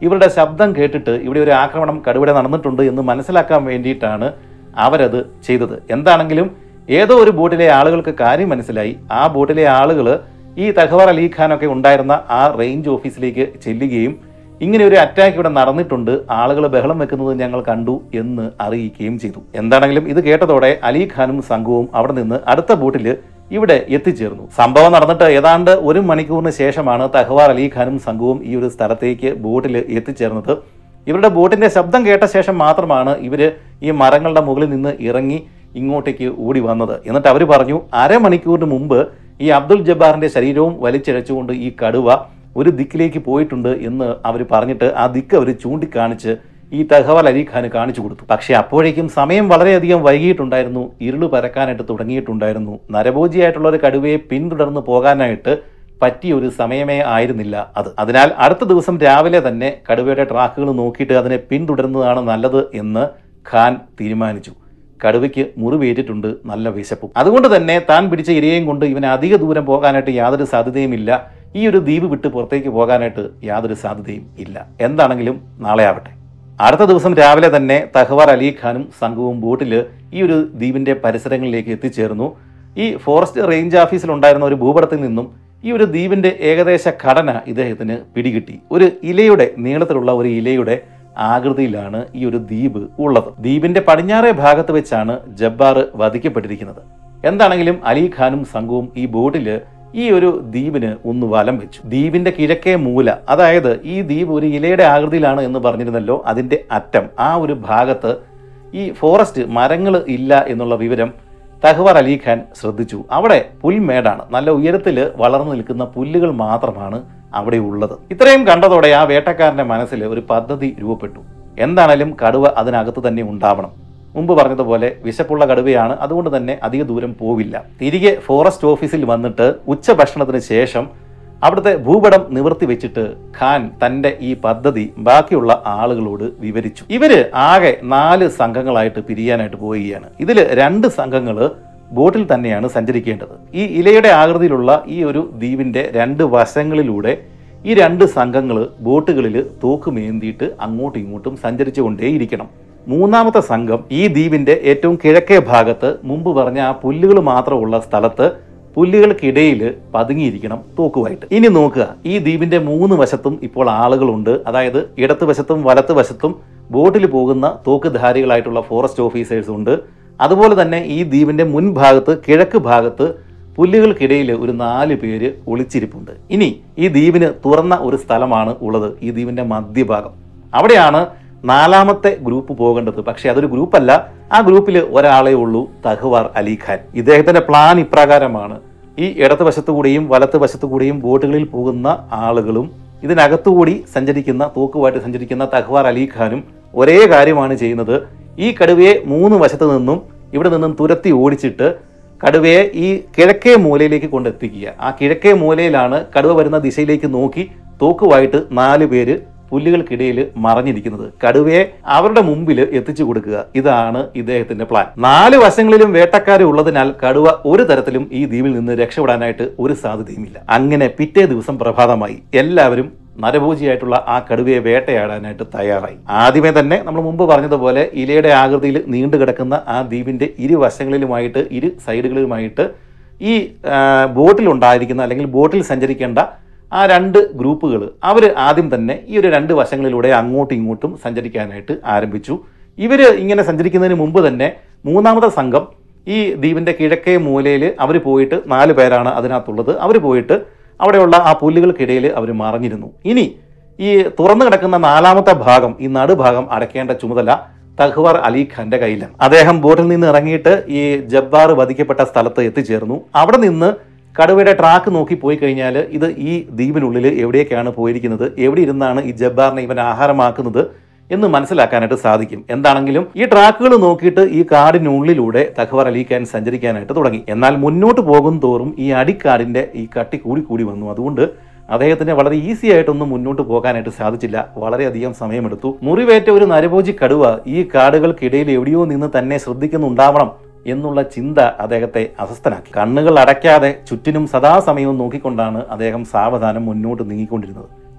ഇവരുടെ ശബ്ദം കേട്ടിട്ട് ഇവിടെ ഒരു ആക്രമണം കടുവയുടെ നടന്നിട്ടുണ്ട് എന്ന് മനസ്സിലാക്കാൻ വേണ്ടിയിട്ടാണ് അവരത് ചെയ്തത് എന്താണെങ്കിലും ഏതോ ഒരു ബോട്ടിലെ ആളുകൾക്ക് കാര്യം മനസ്സിലായി ആ ബോട്ടിലെ ആളുകൾ ഈ തഹവാർ അലി ഖാനൊക്കെ ഉണ്ടായിരുന്ന ആ റേഞ്ച് ഓഫീസിലേക്ക് ചെല്ലുകയും ഇങ്ങനെ ഒരു അറ്റാക്ക് ഇവിടെ നടന്നിട്ടുണ്ട് ആളുകൾ ബഹളം വെക്കുന്നത് ഞങ്ങൾ കണ്ടു എന്ന് അറിയിക്കുകയും ചെയ്തു എന്താണെങ്കിലും ഇത് കേട്ടതോടെ അലി ഖാനും സംഘവും അവിടെ നിന്ന് അടുത്ത ബോട്ടിൽ ഇവിടെ എത്തിച്ചേർന്നു സംഭവം നടന്നിട്ട് ഏതാണ്ട് ഒരു മണിക്കൂറിന് ശേഷമാണ് തഹവാർ അലി ഖാനും സംഘവും ഈ ഒരു സ്ഥലത്തേക്ക് ബോട്ടിൽ എത്തിച്ചേർന്നത് ഇവരുടെ ബോട്ടിന്റെ ശബ്ദം കേട്ട ശേഷം മാത്രമാണ് ഇവര് ഈ മരങ്ങളുടെ മുകളിൽ നിന്ന് ഇറങ്ങി ഇങ്ങോട്ടേക്ക് ഓടി വന്നത് എന്നിട്ട് അവർ പറഞ്ഞു അരമണിക്കൂറിന് മുമ്പ് ഈ അബ്ദുൽ ജബ്ബാറിന്റെ ശരീരവും വലിച്ചിഴച്ചുകൊണ്ട് ഈ കടുവ ഒരു ദിക്കിലേക്ക് പോയിട്ടുണ്ട് എന്ന് അവർ പറഞ്ഞിട്ട് ആ ദിക്ക് അവർ ചൂണ്ടിക്കാണിച്ച് ഈ തഹവൽ അലി ഖാന് കാണിച്ചു കൊടുത്തു പക്ഷേ അപ്പോഴേക്കും സമയം വളരെയധികം വൈകിയിട്ടുണ്ടായിരുന്നു ഇരുള് പരക്കാനായിട്ട് തുടങ്ങിയിട്ടുണ്ടായിരുന്നു നരഭോജിയായിട്ടുള്ള ഒരു കടുവയെ പിന്തുടർന്ന് പോകാനായിട്ട് പറ്റിയ ഒരു സമയമേ ആയിരുന്നില്ല അത് അതിനാൽ അടുത്ത ദിവസം രാവിലെ തന്നെ കടുവയുടെ ട്രാക്കുകൾ നോക്കിയിട്ട് അതിനെ പിന്തുടരുന്നതാണ് നല്ലത് എന്ന് ഖാൻ തീരുമാനിച്ചു കടുവയ്ക്ക് മുറിവേറ്റിട്ടുണ്ട് നല്ല വിശപ്പും അതുകൊണ്ട് തന്നെ താൻ പിടിച്ച ഇരയെയും കൊണ്ട് ഇവന് അധിക ദൂരം പോകാനായിട്ട് യാതൊരു സാധ്യതയുമില്ല ഈ ഒരു ദ്വീപ് വിട്ട് പുറത്തേക്ക് പോകാനായിട്ട് യാതൊരു സാധ്യതയും ഇല്ല എന്താണെങ്കിലും നാളെ ആവട്ടെ അടുത്ത ദിവസം രാവിലെ തന്നെ തഹവാർ അലി ഖാനും സംഘവും ബോട്ടിൽ ഈ ഒരു ദ്വീപിന്റെ പരിസരങ്ങളിലേക്ക് എത്തിച്ചേർന്നു ഈ ഫോറസ്റ്റ് റേഞ്ച് ഓഫീസിൽ ഉണ്ടായിരുന്ന ഒരു ഭൂപടത്തിൽ നിന്നും ഈ ഒരു ദ്വീപിന്റെ ഏകദേശ ഘടന ഇദ്ദേഹത്തിന് പിടികിട്ടി ഒരു ഇലയുടെ നീളത്തിലുള്ള ഒരു ഇലയുടെ ആകൃതിയിലാണ് ഈ ഒരു ദ്വീപ് ഉള്ളത് ദ്വീപിന്റെ പടിഞ്ഞാറേ ഭാഗത്ത് വെച്ചാണ് ജബ്ബാർ വധിക്കപ്പെട്ടിരിക്കുന്നത് എന്താണെങ്കിലും അലി ഖാനും സംഘവും ഈ ബോട്ടില് ഈ ഒരു ദ്വീപിന് ഒന്ന് വലം വെച്ചു ദ്വീപിന്റെ കിഴക്കേ മൂല അതായത് ഈ ദ്വീപ് ഒരു ഇലയുടെ ആകൃതിയിലാണ് എന്ന് പറഞ്ഞിരുന്നല്ലോ അതിന്റെ അറ്റം ആ ഒരു ഭാഗത്ത് ഈ ഫോറസ്റ്റ് മരങ്ങൾ ഇല്ല എന്നുള്ള വിവരം തഹ്വാർ അലി ഖാൻ ശ്രദ്ധിച്ചു അവിടെ പുൽമേടാണ് നല്ല ഉയരത്തിൽ വളർന്നു നിൽക്കുന്ന പുല്ലുകൾ മാത്രമാണ് അവിടെ ഉള്ളത് ഇത്രയും കണ്ടതോടെ ആ വേട്ടക്കാരന്റെ മനസ്സിൽ ഒരു പദ്ധതി രൂപപ്പെട്ടു എന്താണേലും കടുവ അതിനകത്ത് തന്നെ ഉണ്ടാവണം മുമ്പ് പറഞ്ഞതുപോലെ വിശപ്പുള്ള കടുവയാണ് അതുകൊണ്ട് തന്നെ അധിക ദൂരം പോവില്ല തിരികെ ഫോറസ്റ്റ് ഓഫീസിൽ വന്നിട്ട് ഉച്ചഭക്ഷണത്തിന് ശേഷം അവിടുത്തെ ഭൂപടം നിവർത്തി വെച്ചിട്ട് ഖാൻ തന്റെ ഈ പദ്ധതി ബാക്കിയുള്ള ആളുകളോട് വിവരിച്ചു ഇവര് ആകെ നാല് സംഘങ്ങളായിട്ട് പിരിയാനായിട്ട് പോവുകയാണ് ഇതിൽ രണ്ട് സംഘങ്ങൾ ബോട്ടിൽ തന്നെയാണ് സഞ്ചരിക്കേണ്ടത് ഈ ഇലയുടെ ആകൃതിയിലുള്ള ഈ ഒരു ദ്വീപിന്റെ രണ്ട് വശങ്ങളിലൂടെ ഈ രണ്ട് സംഘങ്ങൾ ബോട്ടുകളിൽ തോക്കുമേന്തിയിട്ട് അങ്ങോട്ടും ഇങ്ങോട്ടും സഞ്ചരിച്ചുകൊണ്ടേയിരിക്കണം മൂന്നാമത്തെ സംഘം ഈ ദ്വീപിന്റെ ഏറ്റവും കിഴക്കേ ഭാഗത്ത് മുമ്പ് പറഞ്ഞ ആ പുല്ലുകൾ മാത്രമുള്ള സ്ഥലത്ത് പുല്ലുകൾക്കിടയിൽ പതുങ്ങിയിരിക്കണം തോക്കുമായിട്ട് ഇനി നോക്കുക ഈ ദ്വീപിന്റെ മൂന്ന് വശത്തും ഇപ്പോൾ ആളുകളുണ്ട് അതായത് ഇടത്ത് വശത്തും വലത്ത് വശത്തും ബോട്ടിൽ പോകുന്ന തോക്കുധാരികളായിട്ടുള്ള ഫോറസ്റ്റ് ഓഫീസേഴ്സ് ഉണ്ട് അതുപോലെ തന്നെ ഈ ദ്വീപിന്റെ മുൻഭാഗത്ത് കിഴക്ക് ഭാഗത്ത് പുല്ലുകൾക്കിടയിൽ ഒരു നാല് പേര് ഒളിച്ചിരിപ്പുണ്ട് ഇനി ഈ ദ്വീപിന് തുറന്ന ഒരു സ്ഥലമാണ് ഉള്ളത് ഈ ദ്വീപിന്റെ മധ്യഭാഗം അവിടെയാണ് നാലാമത്തെ ഗ്രൂപ്പ് പോകേണ്ടത് പക്ഷെ അതൊരു ഗ്രൂപ്പല്ല ആ ഗ്രൂപ്പിൽ ഒരാളേ ഉള്ളൂ തഹ്വാർ അലി ഖാൻ ഇദ്ദേഹത്തിന്റെ പ്ലാൻ ഇപ്രകാരമാണ് ഈ ഇടത്ത് വശത്തുകൂടിയും വലത്ത് വശത്തുകൂടിയും ബോട്ടുകളിൽ പോകുന്ന ആളുകളും ഇതിനകത്തുകൂടി സഞ്ചരിക്കുന്ന തോക്കുമായിട്ട് സഞ്ചരിക്കുന്ന തഹ്വാർ അലി ഖാനും ഒരേ കാര്യമാണ് ചെയ്യുന്നത് ഈ കടുവയെ മൂന്ന് വശത്ത് നിന്നും ഇവിടെ നിന്നും തുരത്തി ഓടിച്ചിട്ട് കടുവയെ ഈ കിഴക്കേ മൂലയിലേക്ക് കൊണ്ടെത്തിക്കുക ആ കിഴക്കേ മൂലയിലാണ് കടുവ വരുന്ന ദിശയിലേക്ക് നോക്കി തോക്കുമായിട്ട് നാല് പേര് പുല്ലുകൾക്കിടയിൽ മറഞ്ഞിരിക്കുന്നത് കടുവയെ അവരുടെ മുമ്പിൽ എത്തിച്ചു കൊടുക്കുക ഇതാണ് ഇദ്ദേഹത്തിന്റെ പ്ലാൻ നാല് വശങ്ങളിലും വേട്ടക്കാർ ഉള്ളതിനാൽ കടുവ ഒരു തരത്തിലും ഈ ദ്വീപിൽ നിന്ന് രക്ഷപ്പെടാനായിട്ട് ഒരു സാധ്യതയുമില്ല അങ്ങനെ പിറ്റേ ദിവസം പ്രഭാതമായി എല്ലാവരും നരഭോജിയായിട്ടുള്ള ആ കടുവയെ വേട്ടയാടാനായിട്ട് തയ്യാറായി ആദ്യമേ തന്നെ നമ്മൾ മുമ്പ് പറഞ്ഞതുപോലെ ഇലയുടെ ആകൃതിയിൽ നീണ്ടു കിടക്കുന്ന ആ ദ്വീപിന്റെ ഇരുവശങ്ങളിലുമായിട്ട് ഇരു സൈഡുകളിലുമായിട്ട് ഈ ആ, ബോട്ടിലുണ്ടായിരിക്കുന്ന അല്ലെങ്കിൽ ബോട്ടിൽ സഞ്ചരിക്കേണ്ട ആ രണ്ട് ഗ്രൂപ്പുകൾ അവർ ആദ്യം തന്നെ ഈ ഒരു രണ്ട് വശങ്ങളിലൂടെ അങ്ങോട്ടും ഇങ്ങോട്ടും സഞ്ചരിക്കാനായിട്ട് ആരംഭിച്ചു ഇവർ ഇങ്ങനെ സഞ്ചരിക്കുന്നതിന് മുമ്പ് തന്നെ മൂന്നാമത്തെ സംഘം ഈ ദ്വീപിന്റെ കിഴക്കേ മൂലയിൽ അവർ പോയിട്ട് നാല് പേരാണ് അതിനകത്തുള്ളത് അവർ പോയിട്ട് അവിടെയുള്ള ആ പുല്ലുകൾക്കിടയിൽ അവർ മറഞ്ഞിരുന്നു ഇനി ഈ തുറന്നു കിടക്കുന്ന നാലാമത്തെ ഭാഗം ഈ നടുഭാഗം അടയ്ക്കേണ്ട ചുമതല തഹ്വാർ അലി ഖാന്റെ കയ്യിലാണ് അദ്ദേഹം ബോട്ടിൽ നിന്ന് ഇറങ്ങിയിട്ട് ഈ ജബ്ബാർ വധിക്കപ്പെട്ട സ്ഥലത്ത് എത്തിച്ചേർന്നു അവിടെ നിന്ന് കടുവയുടെ ട്രാക്ക് നോക്കി പോയി കഴിഞ്ഞാൽ ഇത് ഈ ദ്വീപിനുള്ളിൽ എവിടേക്കാണ് പോയിരിക്കുന്നത് എവിടെ ഇരുന്നാണ് ഈ ജബ്ബാറിനെ ഇവൻ ആഹാരമാക്കുന്നത് എന്ന് മനസ്സിലാക്കാനായിട്ട് സാധിക്കും എന്താണെങ്കിലും ഈ ട്രാക്കുകൾ നോക്കിയിട്ട് ഈ കാടിനുള്ളിലൂടെ തഖ്വർ അലി ഖാൻ സഞ്ചരിക്കാനായിട്ട് തുടങ്ങി എന്നാൽ മുന്നോട്ട് പോകും തോറും ഈ അടിക്കാടിന്റെ ഈ കട്ടി കൂടി കൂടി വന്നു അതുകൊണ്ട് അദ്ദേഹത്തിന് വളരെ ഈസി ആയിട്ടൊന്നും മുന്നോട്ട് പോകാനായിട്ട് സാധിച്ചില്ല വളരെയധികം സമയമെടുത്തു മുറിവേറ്റ ഒരു നരഭോജി കടുവ ഈ കാടുകൾക്കിടയിൽ എവിടെയോ നിന്ന് തന്നെ ശ്രദ്ധിക്കുന്നുണ്ടാവണം എന്നുള്ള ചിന്ത അദ്ദേഹത്തെ അസ്വസ്ഥനാക്കി കണ്ണുകൾ അടയ്ക്കാതെ ചുറ്റിനും സദാസമയവും നോക്കിക്കൊണ്ടാണ് അദ്ദേഹം സാവധാനം മുന്നോട്ട് നീങ്ങിക്കൊണ്ടിരുന്നത്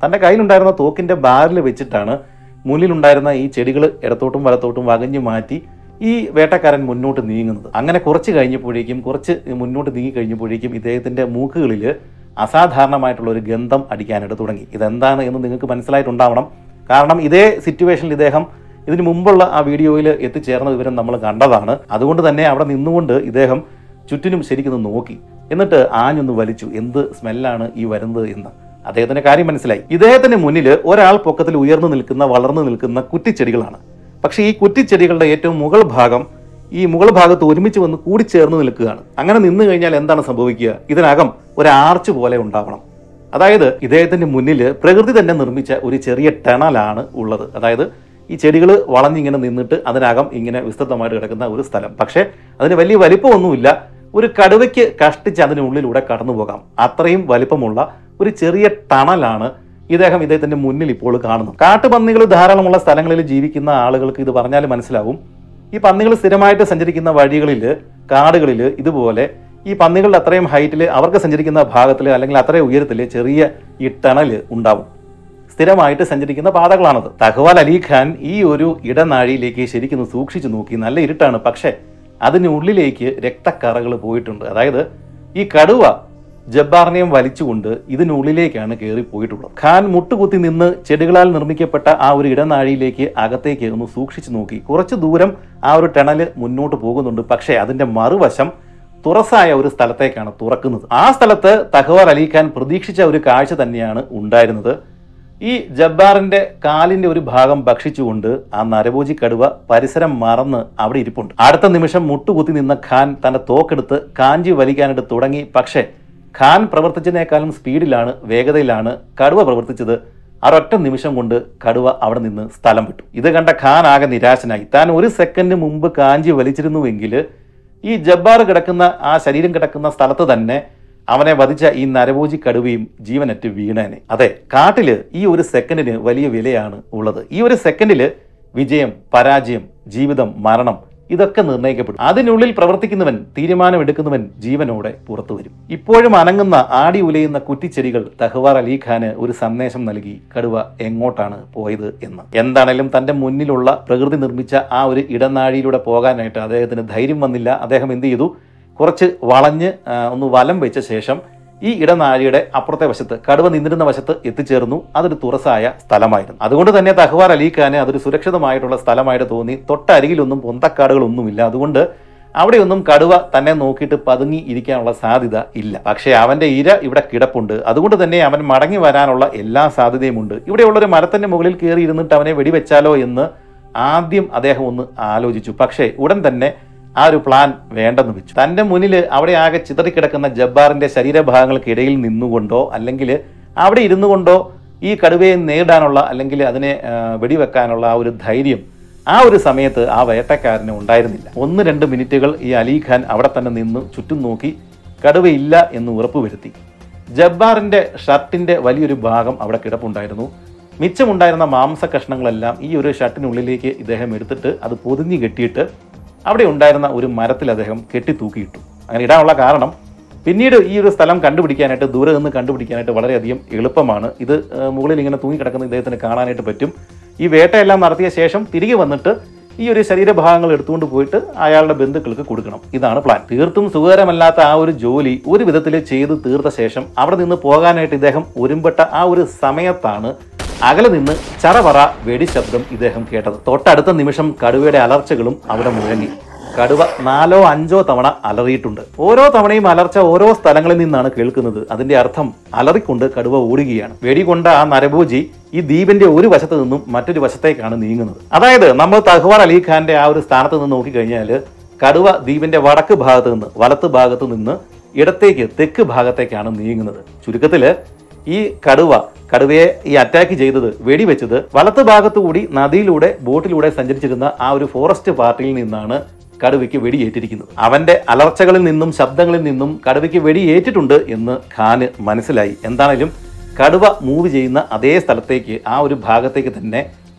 തൻ്റെ കയ്യിലുണ്ടായിരുന്ന തോക്കിൻ്റെ ബാരിൽ വെച്ചിട്ടാണ് മുന്നിലുണ്ടായിരുന്ന ഈ ചെടികൾ ഇടത്തോട്ടും വലത്തോട്ടും വകഞ്ഞു മാറ്റി ഈ വേട്ടക്കാരൻ മുന്നോട്ട് നീങ്ങുന്നത് അങ്ങനെ കുറച്ച് കഴിഞ്ഞപ്പോഴേക്കും കുറച്ച് മുന്നോട്ട് നീങ്ങി കഴിഞ്ഞപ്പോഴേക്കും ഇദ്ദേഹത്തിൻ്റെ മൂക്കുകളിൽ അസാധാരണമായിട്ടുള്ള ഒരു ഗന്ധം അടിക്കാനായിട്ട് തുടങ്ങി ഇതെന്താണ് എന്ന് നിങ്ങൾക്ക് മനസ്സിലായിട്ടുണ്ടാവണം കാരണം ഇതേ സിറ്റുവേഷനിൽ ഇദ്ദേഹം ഇതിനു മുമ്പുള്ള ആ വീഡിയോയിൽ എത്തിച്ചേർന്ന വിവരം നമ്മൾ കണ്ടതാണ് അതുകൊണ്ട് തന്നെ അവിടെ നിന്നുകൊണ്ട് ഇദ്ദേഹം ചുറ്റിനും ശരിക്കും ഒന്ന് നോക്കി എന്നിട്ട് ആഞ്ഞൊന്ന് വലിച്ചു എന്ത് സ്മെല്ലാണ് ഈ വരുന്നത് എന്ന് അദ്ദേഹത്തിന്റെ കാര്യം മനസ്സിലായി ഇദ്ദേഹത്തിന് മുന്നിൽ ഒരാൾ പൊക്കത്തിൽ ഉയർന്നു നിൽക്കുന്ന വളർന്നു നിൽക്കുന്ന കുറ്റിച്ചെടികളാണ് പക്ഷേ ഈ കുറ്റിച്ചെടികളുടെ ഏറ്റവും മുകൾ ഭാഗം ഈ മുകൾ ഭാഗത്ത് ഒരുമിച്ച് വന്ന് കൂടിച്ചേർന്ന് നിൽക്കുകയാണ് അങ്ങനെ നിന്ന് കഴിഞ്ഞാൽ എന്താണ് സംഭവിക്കുക ഇതിനകം ഒരു ആർച്ച് പോലെ ഉണ്ടാവണം അതായത് ഇദ്ദേഹത്തിന്റെ മുന്നിൽ പ്രകൃതി തന്നെ നിർമ്മിച്ച ഒരു ചെറിയ ടണലാണ് ഉള്ളത് അതായത് ഈ ചെടികൾ വളഞ്ഞിങ്ങനെ നിന്നിട്ട് അതിനകം ഇങ്ങനെ വിസ്തൃതമായിട്ട് കിടക്കുന്ന ഒരു സ്ഥലം പക്ഷേ അതിന് വലിയ വലിപ്പമൊന്നുമില്ല ഒരു കടുവയ്ക്ക് കഷ്ടിച്ച് അതിനുള്ളിലൂടെ കടന്നു പോകാം അത്രയും വലിപ്പമുള്ള ഒരു ചെറിയ ടണലാണ് ഇദ്ദേഹം ഇദ്ദേഹത്തിന്റെ മുന്നിൽ ഇപ്പോൾ കാണുന്നു കാട്ടുപന്നികൾ ധാരാളമുള്ള സ്ഥലങ്ങളിൽ ജീവിക്കുന്ന ആളുകൾക്ക് ഇത് പറഞ്ഞാൽ മനസ്സിലാവും ഈ പന്നികൾ സ്ഥിരമായിട്ട് സഞ്ചരിക്കുന്ന വഴികളിൽ കാടുകളിൽ ഇതുപോലെ ഈ പന്നികളുടെ അത്രയും ഹൈറ്റിൽ അവർക്ക് സഞ്ചരിക്കുന്ന ഭാഗത്തിൽ അല്ലെങ്കിൽ അത്രയും ഉയരത്തിൽ ചെറിയ ഈ ടണൽ ഉണ്ടാവും സ്ഥിരമായിട്ട് സഞ്ചരിക്കുന്ന പാതകളാണത് തഹ്വാൽ അലി ഖാൻ ഈ ഒരു ഇടനാഴിയിലേക്ക് ശരിക്കും സൂക്ഷിച്ചു നോക്കി നല്ല ഇരുട്ടാണ് പക്ഷേ അതിനുള്ളിലേക്ക് രക്തക്കറകൾ പോയിട്ടുണ്ട് അതായത് ഈ കടുവ ജബ്ബാറിനെയും വലിച്ചുകൊണ്ട് ഇതിനുള്ളിലേക്കാണ് കയറി പോയിട്ടുള്ളത് ഖാൻ മുട്ടുകുത്തി നിന്ന് ചെടികളാൽ നിർമ്മിക്കപ്പെട്ട ആ ഒരു ഇടനാഴിയിലേക്ക് അകത്തേക്ക് ഒന്ന് സൂക്ഷിച്ചു നോക്കി കുറച്ച് ദൂരം ആ ഒരു ടണല് മുന്നോട്ട് പോകുന്നുണ്ട് പക്ഷേ അതിന്റെ മറുവശം തുറസായ ഒരു സ്ഥലത്തേക്കാണ് തുറക്കുന്നത് ആ സ്ഥലത്ത് തഹ്വാർ അലി ഖാൻ പ്രതീക്ഷിച്ച ഒരു കാഴ്ച തന്നെയാണ് ഉണ്ടായിരുന്നത് ഈ ജബ്ബാറിന്റെ കാലിന്റെ ഒരു ഭാഗം ഭക്ഷിച്ചുകൊണ്ട് ആ നരഭോജി കടുവ പരിസരം മറന്ന് അവിടെ ഇരിപ്പുണ്ട് അടുത്ത നിമിഷം മുട്ടുകുത്തി നിന്ന ഖാൻ തന്റെ തോക്കെടുത്ത് കാഞ്ചി വലിക്കാനായിട്ട് തുടങ്ങി പക്ഷേ ഖാൻ പ്രവർത്തിച്ചതിനേക്കാളും സ്പീഡിലാണ് വേഗതയിലാണ് കടുവ പ്രവർത്തിച്ചത് ഒരൊറ്റ നിമിഷം കൊണ്ട് കടുവ അവിടെ നിന്ന് സ്ഥലം വിട്ടു ഇത് കണ്ട ഖാൻ ആകെ നിരാശനായി താൻ ഒരു സെക്കൻഡ് മുമ്പ് കാഞ്ചി വലിച്ചിരുന്നുവെങ്കിൽ ഈ ജബ്ബാർ കിടക്കുന്ന ആ ശരീരം കിടക്കുന്ന സ്ഥലത്ത് തന്നെ അവനെ വധിച്ച ഈ നരഭോജി കടുവയും ജീവനറ്റ് വീണേനെ അതെ കാട്ടില് ഈ ഒരു സെക്കൻഡിന് വലിയ വിലയാണ് ഉള്ളത് ഈ ഒരു സെക്കൻഡില് വിജയം പരാജയം ജീവിതം മരണം ഇതൊക്കെ നിർണ്ണയിക്കപ്പെടും അതിനുള്ളിൽ പ്രവർത്തിക്കുന്നവൻ തീരുമാനമെടുക്കുന്നവൻ ജീവനോടെ പുറത്തു വരും ഇപ്പോഴും അനങ്ങുന്ന ആടി ഉലയുന്ന കുറ്റിച്ചെടികൾ തഹ്വാർ അലി ഖാന് ഒരു സന്ദേശം നൽകി കടുവ എങ്ങോട്ടാണ് പോയത് എന്ന് എന്താണേലും തന്റെ മുന്നിലുള്ള പ്രകൃതി നിർമ്മിച്ച ആ ഒരു ഇടനാഴിയിലൂടെ പോകാനായിട്ട് അദ്ദേഹത്തിന് ധൈര്യം വന്നില്ല അദ്ദേഹം എന്ത് ചെയ്തു കുറച്ച് വളഞ്ഞ് ആ, ഒന്ന് വലം വെച്ച ശേഷം ഈ ഇടനാഴിയുടെ അപ്പുറത്തെ വശത്ത് കടുവ നിന്നിരുന്ന വശത്ത് എത്തിച്ചേർന്നു അതൊരു തുറസായ സ്ഥലമായിരുന്നു അതുകൊണ്ട് തന്നെ തഹ്വാർ അലി ഖാന് അതൊരു സുരക്ഷിതമായിട്ടുള്ള സ്ഥലമായിട്ട് തോന്നി തൊട്ടരികിലൊന്നും പൊന്തക്കാടുകളൊന്നുമില്ല അതുകൊണ്ട് അവിടെയൊന്നും കടുവ തന്നെ നോക്കിയിട്ട് പതുങ്ങി ഇരിക്കാനുള്ള സാധ്യത ഇല്ല പക്ഷേ അവന്റെ ഇര ഇവിടെ കിടപ്പുണ്ട് അതുകൊണ്ട് തന്നെ അവൻ മടങ്ങി വരാനുള്ള എല്ലാ സാധ്യതയുമുണ്ട് ഇവിടെയുള്ളൊരു മരത്തിന്റെ മുകളിൽ കയറി ഇരുന്നിട്ട് അവനെ വെടിവെച്ചാലോ എന്ന് ആദ്യം അദ്ദേഹം ഒന്ന് ആലോചിച്ചു പക്ഷേ ഉടൻ തന്നെ ആ ഒരു പ്ലാൻ വേണ്ടെന്ന് വെച്ചു തന്റെ മുന്നിൽ അവിടെ ആകെ ചിതറിക്കിടക്കുന്ന ജബ്ബാറിന്റെ ശരീരഭാഗങ്ങൾക്കിടയിൽ നിന്നുകൊണ്ടോ അല്ലെങ്കിൽ അവിടെ ഇരുന്നു കൊണ്ടോ ഈ കടുവയെ നേരിടാനുള്ള അല്ലെങ്കിൽ അതിനെ ആ, വെടിവെക്കാനുള്ള ആ ഒരു ധൈര്യം ആ ഒരു സമയത്ത് ആ വേട്ടക്കാരന് ഉണ്ടായിരുന്നില്ല ഒന്ന് രണ്ട് മിനിറ്റുകൾ ഈ അലി ഖാൻ അവിടെ തന്നെ നിന്ന് ചുറ്റും നോക്കി കടുവയില്ല എന്ന് ഉറപ്പുവരുത്തി ജബ്ബാറിന്റെ ഷർട്ടിന്റെ വലിയൊരു ഭാഗം അവിടെ കിടപ്പുണ്ടായിരുന്നു മിച്ചമുണ്ടായിരുന്ന മാംസ കഷ്ണങ്ങളെല്ലാം ഈ ഒരു ഷർട്ടിനുള്ളിലേക്ക് ഇദ്ദേഹം എടുത്തിട്ട് അത് പൊതിഞ്ഞ് കെട്ടിയിട്ട് അവിടെ ഉണ്ടായിരുന്ന ഒരു മരത്തിൽ അദ്ദേഹം കെട്ടി തൂക്കിയിട്ടു അങ്ങനെ ഇടാനുള്ള കാരണം പിന്നീട് ഈ ഒരു സ്ഥലം കണ്ടുപിടിക്കാനായിട്ട് ദൂരെ നിന്ന് കണ്ടുപിടിക്കാനായിട്ട് വളരെയധികം എളുപ്പമാണ് ഇത് ആ, മുകളിൽ ഇങ്ങനെ തൂങ്ങിക്കിടക്കുന്ന ഇദ്ദേഹത്തിന് കാണാനായിട്ട് പറ്റും ഈ വേട്ടയെല്ലാം നടത്തിയ ശേഷം തിരികെ വന്നിട്ട് ഈ ഒരു ശരീരഭാഗങ്ങൾ എടുത്തുകൊണ്ട് പോയിട്ട് അയാളുടെ ബന്ധുക്കൾക്ക് കൊടുക്കണം ഇതാണ് പ്ലാൻ തീർത്തും സുഖകരമല്ലാത്ത ആ ഒരു ജോലി ഒരു വിധത്തിൽ ചെയ്ത് തീർത്ത ശേഷം അവിടെ നിന്ന് പോകാനായിട്ട് ഇദ്ദേഹം ഒരുമ്പെട്ട ആ ഒരു സമയത്താണ് അകലെ നിന്ന് ചറപറ വെടിശബ്ദം ഇദ്ദേഹം കേട്ടത് തൊട്ടടുത്ത നിമിഷം കടുവയുടെ അലർച്ചകളും അവിടെ മുഴങ്ങി കടുവ നാലോ അഞ്ചോ തവണ അലറിയിട്ടുണ്ട് ഓരോ തവണയും അലർച്ച ഓരോ സ്ഥലങ്ങളിൽ നിന്നാണ് കേൾക്കുന്നത് അതിന്റെ അർത്ഥം അലറിക്കൊണ്ട് കടുവ ഓടുകയാണ് വെടികൊണ്ട ആ നരഭോജി ഈ ദ്വീപിന്റെ ഒരു വശത്ത് നിന്നും മറ്റൊരു വശത്തേക്കാണ് നീങ്ങുന്നത് അതായത് നമ്മൾ തഹ്വാർ അലി ഖാന്റെ ആ ഒരു സ്ഥാനത്ത് നിന്ന് നോക്കിക്കഴിഞ്ഞാൽ കടുവ ദ്വീപിന്റെ വടക്ക് ഭാഗത്ത് നിന്ന് വലത്ത് ഭാഗത്ത് നിന്ന് ഇടത്തേക്ക് തെക്ക് ഭാഗത്തേക്കാണ് നീങ്ങുന്നത് ചുരുക്കത്തില് ഈ കടുവ കടുവയെ ഈ അറ്റാക്ക് ചെയ്തത് വെടിവെച്ചത് വലത്ത് ഭാഗത്തുകൂടി നദിയിലൂടെ ബോട്ടിലൂടെ സഞ്ചരിച്ചിരുന്ന ആ ഒരു ഫോറസ്റ്റ് പാർട്ടിയിൽ നിന്നാണ് കടുവയ്ക്ക് വെടിയേറ്റിരിക്കുന്നത് അവന്റെ അലർച്ചകളിൽ നിന്നും ശബ്ദങ്ങളിൽ നിന്നും കടുവയ്ക്ക് വെടിയേറ്റിട്ടുണ്ട് എന്ന് ഖാന് മനസ്സിലായി എന്താണേലും കടുവ മൂവ് ചെയ്യുന്ന അതേ സ്ഥലത്തേക്ക് ആ ഒരു ഭാഗത്തേക്ക് തന്നെ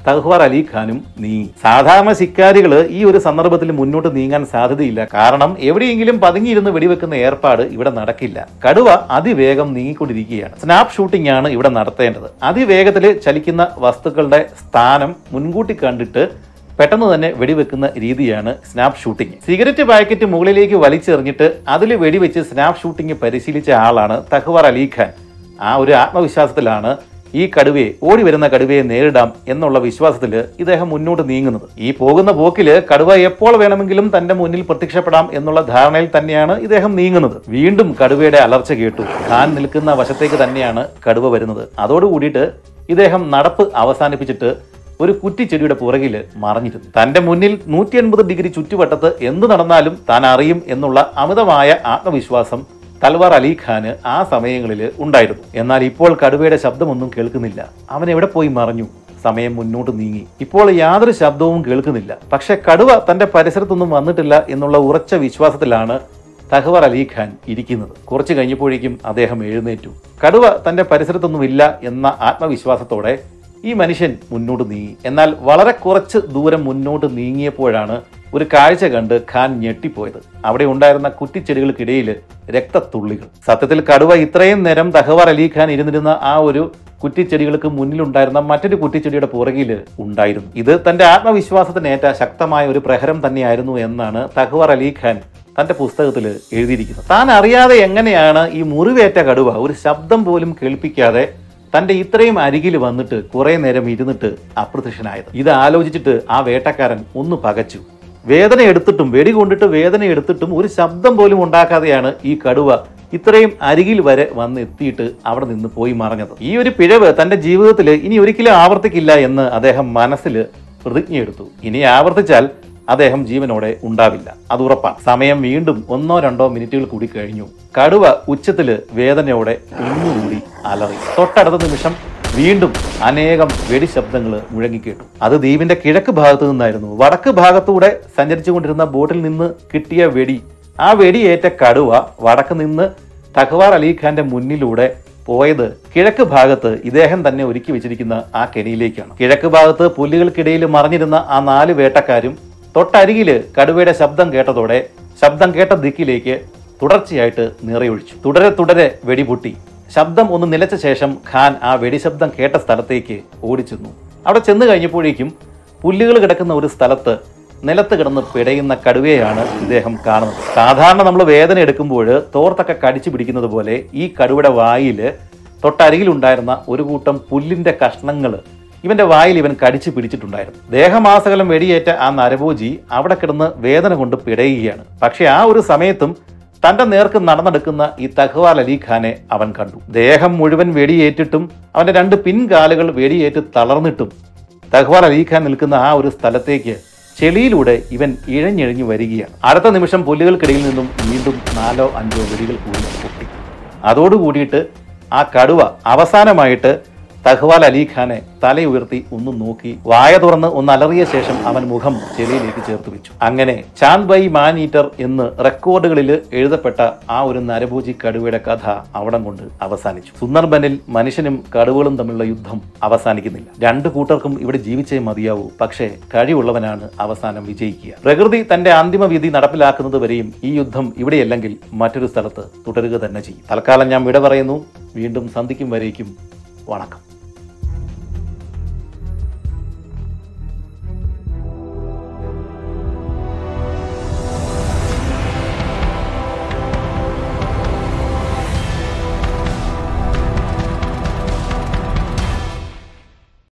തഹ്വാർ അലി ഖാനും നീങ്ങി സാധാരണ ശിക്കാരികൾ ഈ ഒരു സന്ദർഭത്തിൽ മുന്നോട്ട് നീങ്ങാൻ സാധ്യതയില്ല കാരണം എവിടെയെങ്കിലും പതുങ്ങിയിരുന്ന് വെടിവെക്കുന്ന ഏർപ്പാട് ഇവിടെ നടക്കില്ല കടുവ അതിവേഗം നീങ്ങിക്കൊണ്ടിരിക്കുകയാണ് സ്നാപ്പ് ഷൂട്ടിംഗ് ആണ് ഇവിടെ നടത്തേണ്ടത് അതിവേഗത്തിൽ ചലിക്കുന്ന വസ്തുക്കളുടെ സ്ഥാനം മുൻകൂട്ടി കണ്ടിട്ട് പെട്ടെന്ന് തന്നെ വെടിവെക്കുന്ന രീതിയാണ് സ്നാപ്പ് ഷൂട്ടിംഗ് സിഗരറ്റ് പാക്കറ്റ് മുകളിലേക്ക് വലിച്ചെറിഞ്ഞിട്ട് അതിൽ വെടിവെച്ച് സ്നാപ്പ് ഷൂട്ടിംഗ് പരിശീലിച്ച ആളാണ് തഹ്വാർ അലി ഖാൻ ആ ഒരു ആത്മവിശ്വാസത്തിലാണ് ഈ കടുവയെ ഓടി വരുന്ന കടുവയെ നേരിടാം എന്നുള്ള വിശ്വാസത്തിൽ ഇദ്ദേഹം മുന്നോട്ട് നീങ്ങുന്നത് ഈ പോകുന്ന പോക്കില് കടുവ എപ്പോൾ വേണമെങ്കിലും തന്റെ മുന്നിൽ പ്രത്യക്ഷപ്പെടാം എന്നുള്ള ധാരണയിൽ തന്നെയാണ് ഇദ്ദേഹം നീങ്ങുന്നത് വീണ്ടും കടുവയുടെ അലർച്ച കേട്ടു ഖാൻ നിൽക്കുന്ന വശത്തേക്ക് തന്നെയാണ് കടുവ വരുന്നത് അതോടുകൂടിയിട്ട് ഇദ്ദേഹം നടപ്പ് അവസാനിപ്പിച്ചിട്ട് ഒരു കുറ്റിച്ചെടിയുടെ പുറകിൽ മറഞ്ഞിരുന്നു തന്റെ മുന്നിൽ നൂറ്റി എൺപത് ഡിഗ്രി ചുറ്റുവട്ടത്ത് എന്ത് നടന്നാലും താൻ അറിയും എന്നുള്ള അമിതമായ ആത്മവിശ്വാസം തൽവാർ അലി ഖാന് ആ സമയങ്ങളിൽ ഉണ്ടായിരുന്നു എന്നാൽ ഇപ്പോൾ കടുവയുടെ ശബ്ദമൊന്നും കേൾക്കുന്നില്ല അവൻ എവിടെ പോയി മറഞ്ഞു സമയം മുന്നോട്ട് നീങ്ങി ഇപ്പോൾ യാതൊരു ശബ്ദവും കേൾക്കുന്നില്ല പക്ഷെ കടുവ തന്റെ പരിസരത്തൊന്നും വന്നിട്ടില്ല എന്നുള്ള ഉറച്ച വിശ്വാസത്തിലാണ് തഹ്വർ അലി ഖാൻ ഇരിക്കുന്നത് കുറച്ച് കഴിഞ്ഞപ്പോഴേക്കും അദ്ദേഹം എഴുന്നേറ്റു കടുവ തന്റെ പരിസരത്തൊന്നുമില്ല എന്ന ആത്മവിശ്വാസത്തോടെ ഈ മനുഷ്യൻ മുന്നോട്ട് നീങ്ങി എന്നാൽ വളരെ കുറച്ച് ദൂരം മുന്നോട്ട് നീങ്ങിയപ്പോഴാണ് ഒരു കാഴ്ച കണ്ട് ഖാൻ ഞെട്ടിപ്പോയത് അവിടെ ഉണ്ടായിരുന്ന കുറ്റിച്ചെടികൾക്കിടയിൽ രക്തത്തുള്ളികൾ സത്യത്തിൽ കടുവ ഇത്രയും നേരം തഹവാർ അലി ഖാൻ ഇരുന്നിരുന്ന ആ ഒരു കുറ്റിച്ചെടികൾക്ക് മുന്നിലുണ്ടായിരുന്ന മറ്റൊരു കുറ്റിച്ചെടിയുടെ പുറകിൽ ഉണ്ടായിരുന്നു ഇത് തന്റെ ആത്മവിശ്വാസത്തിനേറ്റ ശക്തമായ ഒരു പ്രഹരം തന്നെയായിരുന്നു എന്നാണ് തഹ്വാർ അലി ഖാൻ തന്റെ പുസ്തകത്തിൽ എഴുതിയിരിക്കുന്നത് താൻ അറിയാതെ എങ്ങനെയാണ് ഈ മുറിവേറ്റ കടുവ ഒരു ശബ്ദം പോലും കേൾപ്പിക്കാതെ തന്റെ ഇത്രയും അരികിൽ വന്നിട്ട് കുറെ നേരം ഇരുന്നിട്ട് അപ്രത്യക്ഷനായത് ഇത് ആലോചിച്ചിട്ട് ആ വേട്ടക്കാരൻ ഒന്ന് പകച്ചു വേദന എടുത്തിട്ടും വെടി കൊണ്ടിട്ട് വേദന എടുത്തിട്ടും ഒരു ശബ്ദം പോലും ഉണ്ടാക്കാതെയാണ് ഈ കടുവ ഇത്രയും അരികിൽ വരെ വന്ന് എത്തിയിട്ട് അവിടെ നിന്ന് പോയി മറഞ്ഞത് ഈ ഒരു പിഴവ് തന്റെ ജീവിതത്തിൽ ഇനി ഒരിക്കലും ആവർത്തിക്കില്ല എന്ന് അദ്ദേഹം മനസ്സിൽ പ്രതിജ്ഞയെടുത്തു ഇനി ആവർത്തിച്ചാൽ അദ്ദേഹം ജീവനോടെ ഉണ്ടാവില്ല അത് ഉറപ്പാണ് സമയം വീണ്ടും ഒന്നോ രണ്ടോ മിനിറ്റുകൾ കൂടി കഴിഞ്ഞു കടുവ ഉച്ചത്തില് വേദനയോടെ ഒന്നുകൂടി അലറി തൊട്ടടുത്ത നിമിഷം വീണ്ടും അനേകം വെടിശബ്ദങ്ങൾ മുഴങ്ങിക്കേട്ടു അത് ദ്വീപിന്റെ കിഴക്ക് ഭാഗത്തു നിന്നായിരുന്നു വടക്ക് ഭാഗത്തൂടെ സഞ്ചരിച്ചുകൊണ്ടിരുന്ന ബോട്ടിൽ നിന്ന് കിട്ടിയ വെടി ആ വെടിയേറ്റ കടുവ വടക്ക് നിന്ന് തഖ്വാർ അലി ഖാന്റെ മുന്നിലൂടെ പോയത് കിഴക്ക് ഭാഗത്ത് ഇദ്ദേഹം തന്നെ ഒരുക്കി വെച്ചിരിക്കുന്ന ആ കെണിയിലേക്കാണ് കിഴക്ക് ഭാഗത്ത് പുല്ലുകൾക്കിടയിൽ മറിഞ്ഞിരുന്ന ആ നാല് വേട്ടക്കാരും തൊട്ടരികില് കടുവയുടെ ശബ്ദം കേട്ടതോടെ ശബ്ദം കേട്ട ദിക്കിലേക്ക് തുടർച്ചയായിട്ട് നിറയൊഴിച്ചു തുടരെ തുടരെ വെടിപൊട്ടി ശബ്ദം ഒന്ന് നിലച്ച ശേഷം ഖാൻ ആ വെടിശബ്ദം കേട്ട സ്ഥലത്തേക്ക് ഓടിച്ചെന്നു അവിടെ ചെന്ന് കഴിഞ്ഞപ്പോഴേക്കും പുല്ലുകൾ കിടക്കുന്ന ഒരു സ്ഥലത്ത് നിലത്ത് കിടന്ന് പിടയുന്ന കടുവയാണ് ഇദ്ദേഹം കാണുന്നത് സാധാരണ നമ്മൾ വേദന എടുക്കുമ്പോൾ തോർത്തൊക്കെ കടിച്ചു പിടിക്കുന്നത് പോലെ ഈ കടുവയുടെ വായിൽ തൊട്ടരികിലുണ്ടായിരുന്ന ഒരു കൂട്ടം പുല്ലിന്റെ കഷ്ണങ്ങൾ ഇവന്റെ വായിൽ ഇവൻ കടിച്ചു പിടിച്ചിട്ടുണ്ടായിരുന്നു ദേഹമാസകലം വെടിയേറ്റ ആ നരഭോജി അവിടെ കിടന്ന് വേദന കൊണ്ട് പിടയുകയാണ് പക്ഷെ ആ ഒരു സമയത്തും തന്റെ നേർക്ക് നടന്നെടുക്കുന്ന ഈ തഹ്വാൽ അലി ഖാനെ അവൻ കണ്ടു ദേഹം മുഴുവൻ വെടിയേറ്റിട്ടും അവന്റെ രണ്ട് പിൻകാലുകൾ വെടിയേറ്റ് തളർന്നിട്ടും തഹ്വാൽ അലി ഖാൻ നിൽക്കുന്ന ആ ഒരു സ്ഥലത്തേക്ക് ചെളിയിലൂടെ ഇവൻ ഇഴഞ്ഞിഴഞ്ഞു വരികയാണ് അടുത്ത നിമിഷം പുല്ലുകൾക്കിടയിൽ നിന്നും വീണ്ടും നാലോ അഞ്ചോ വെടികൾ കൂടി പൊട്ടി അതോടുകൂടിയിട്ട് ആ കടുവ അവസാനമായിട്ട് തഹ്വാൽ അലി ഖാനെ തലയുയർത്തി ഒന്ന് നോക്കി വായ തുറന്ന് ഒന്ന് അലറിയ ശേഷം അവൻ മുഖം ചെളിയിലേക്ക് ചേർത്ത് വെച്ചു അങ്ങനെ ചാന്ദ് ബൈ മാൻ ഈറ്റർ എന്ന് റെക്കോർഡുകളിൽ എഴുതപ്പെട്ട ആ ഒരു നരഭോജി കടുവയുടെ കഥ അവിടം കൊണ്ട് അവസാനിച്ചു സുന്ദർബനിൽ മനുഷ്യനും കടുവകളും തമ്മിലുള്ള യുദ്ധം അവസാനിക്കുന്നില്ല രണ്ടു കൂട്ടർക്കും ഇവിടെ ജീവിച്ചേ മതിയാവൂ പക്ഷേ കഴിവുള്ളവനാണ് അവസാനം വിജയിക്കുക പ്രകൃതി തന്റെ അന്തിമ വിധി നടപ്പിലാക്കുന്നത് വരെയും ഈ യുദ്ധം ഇവിടെയല്ലെങ്കിൽ മറ്റൊരു സ്ഥലത്ത് തുടരുക തന്നെ ചെയ്യും തൽക്കാലം ഞാൻ വിട പറയുന്നു വീണ്ടും സന്ധിക്കും വരേക്കും വണക്കം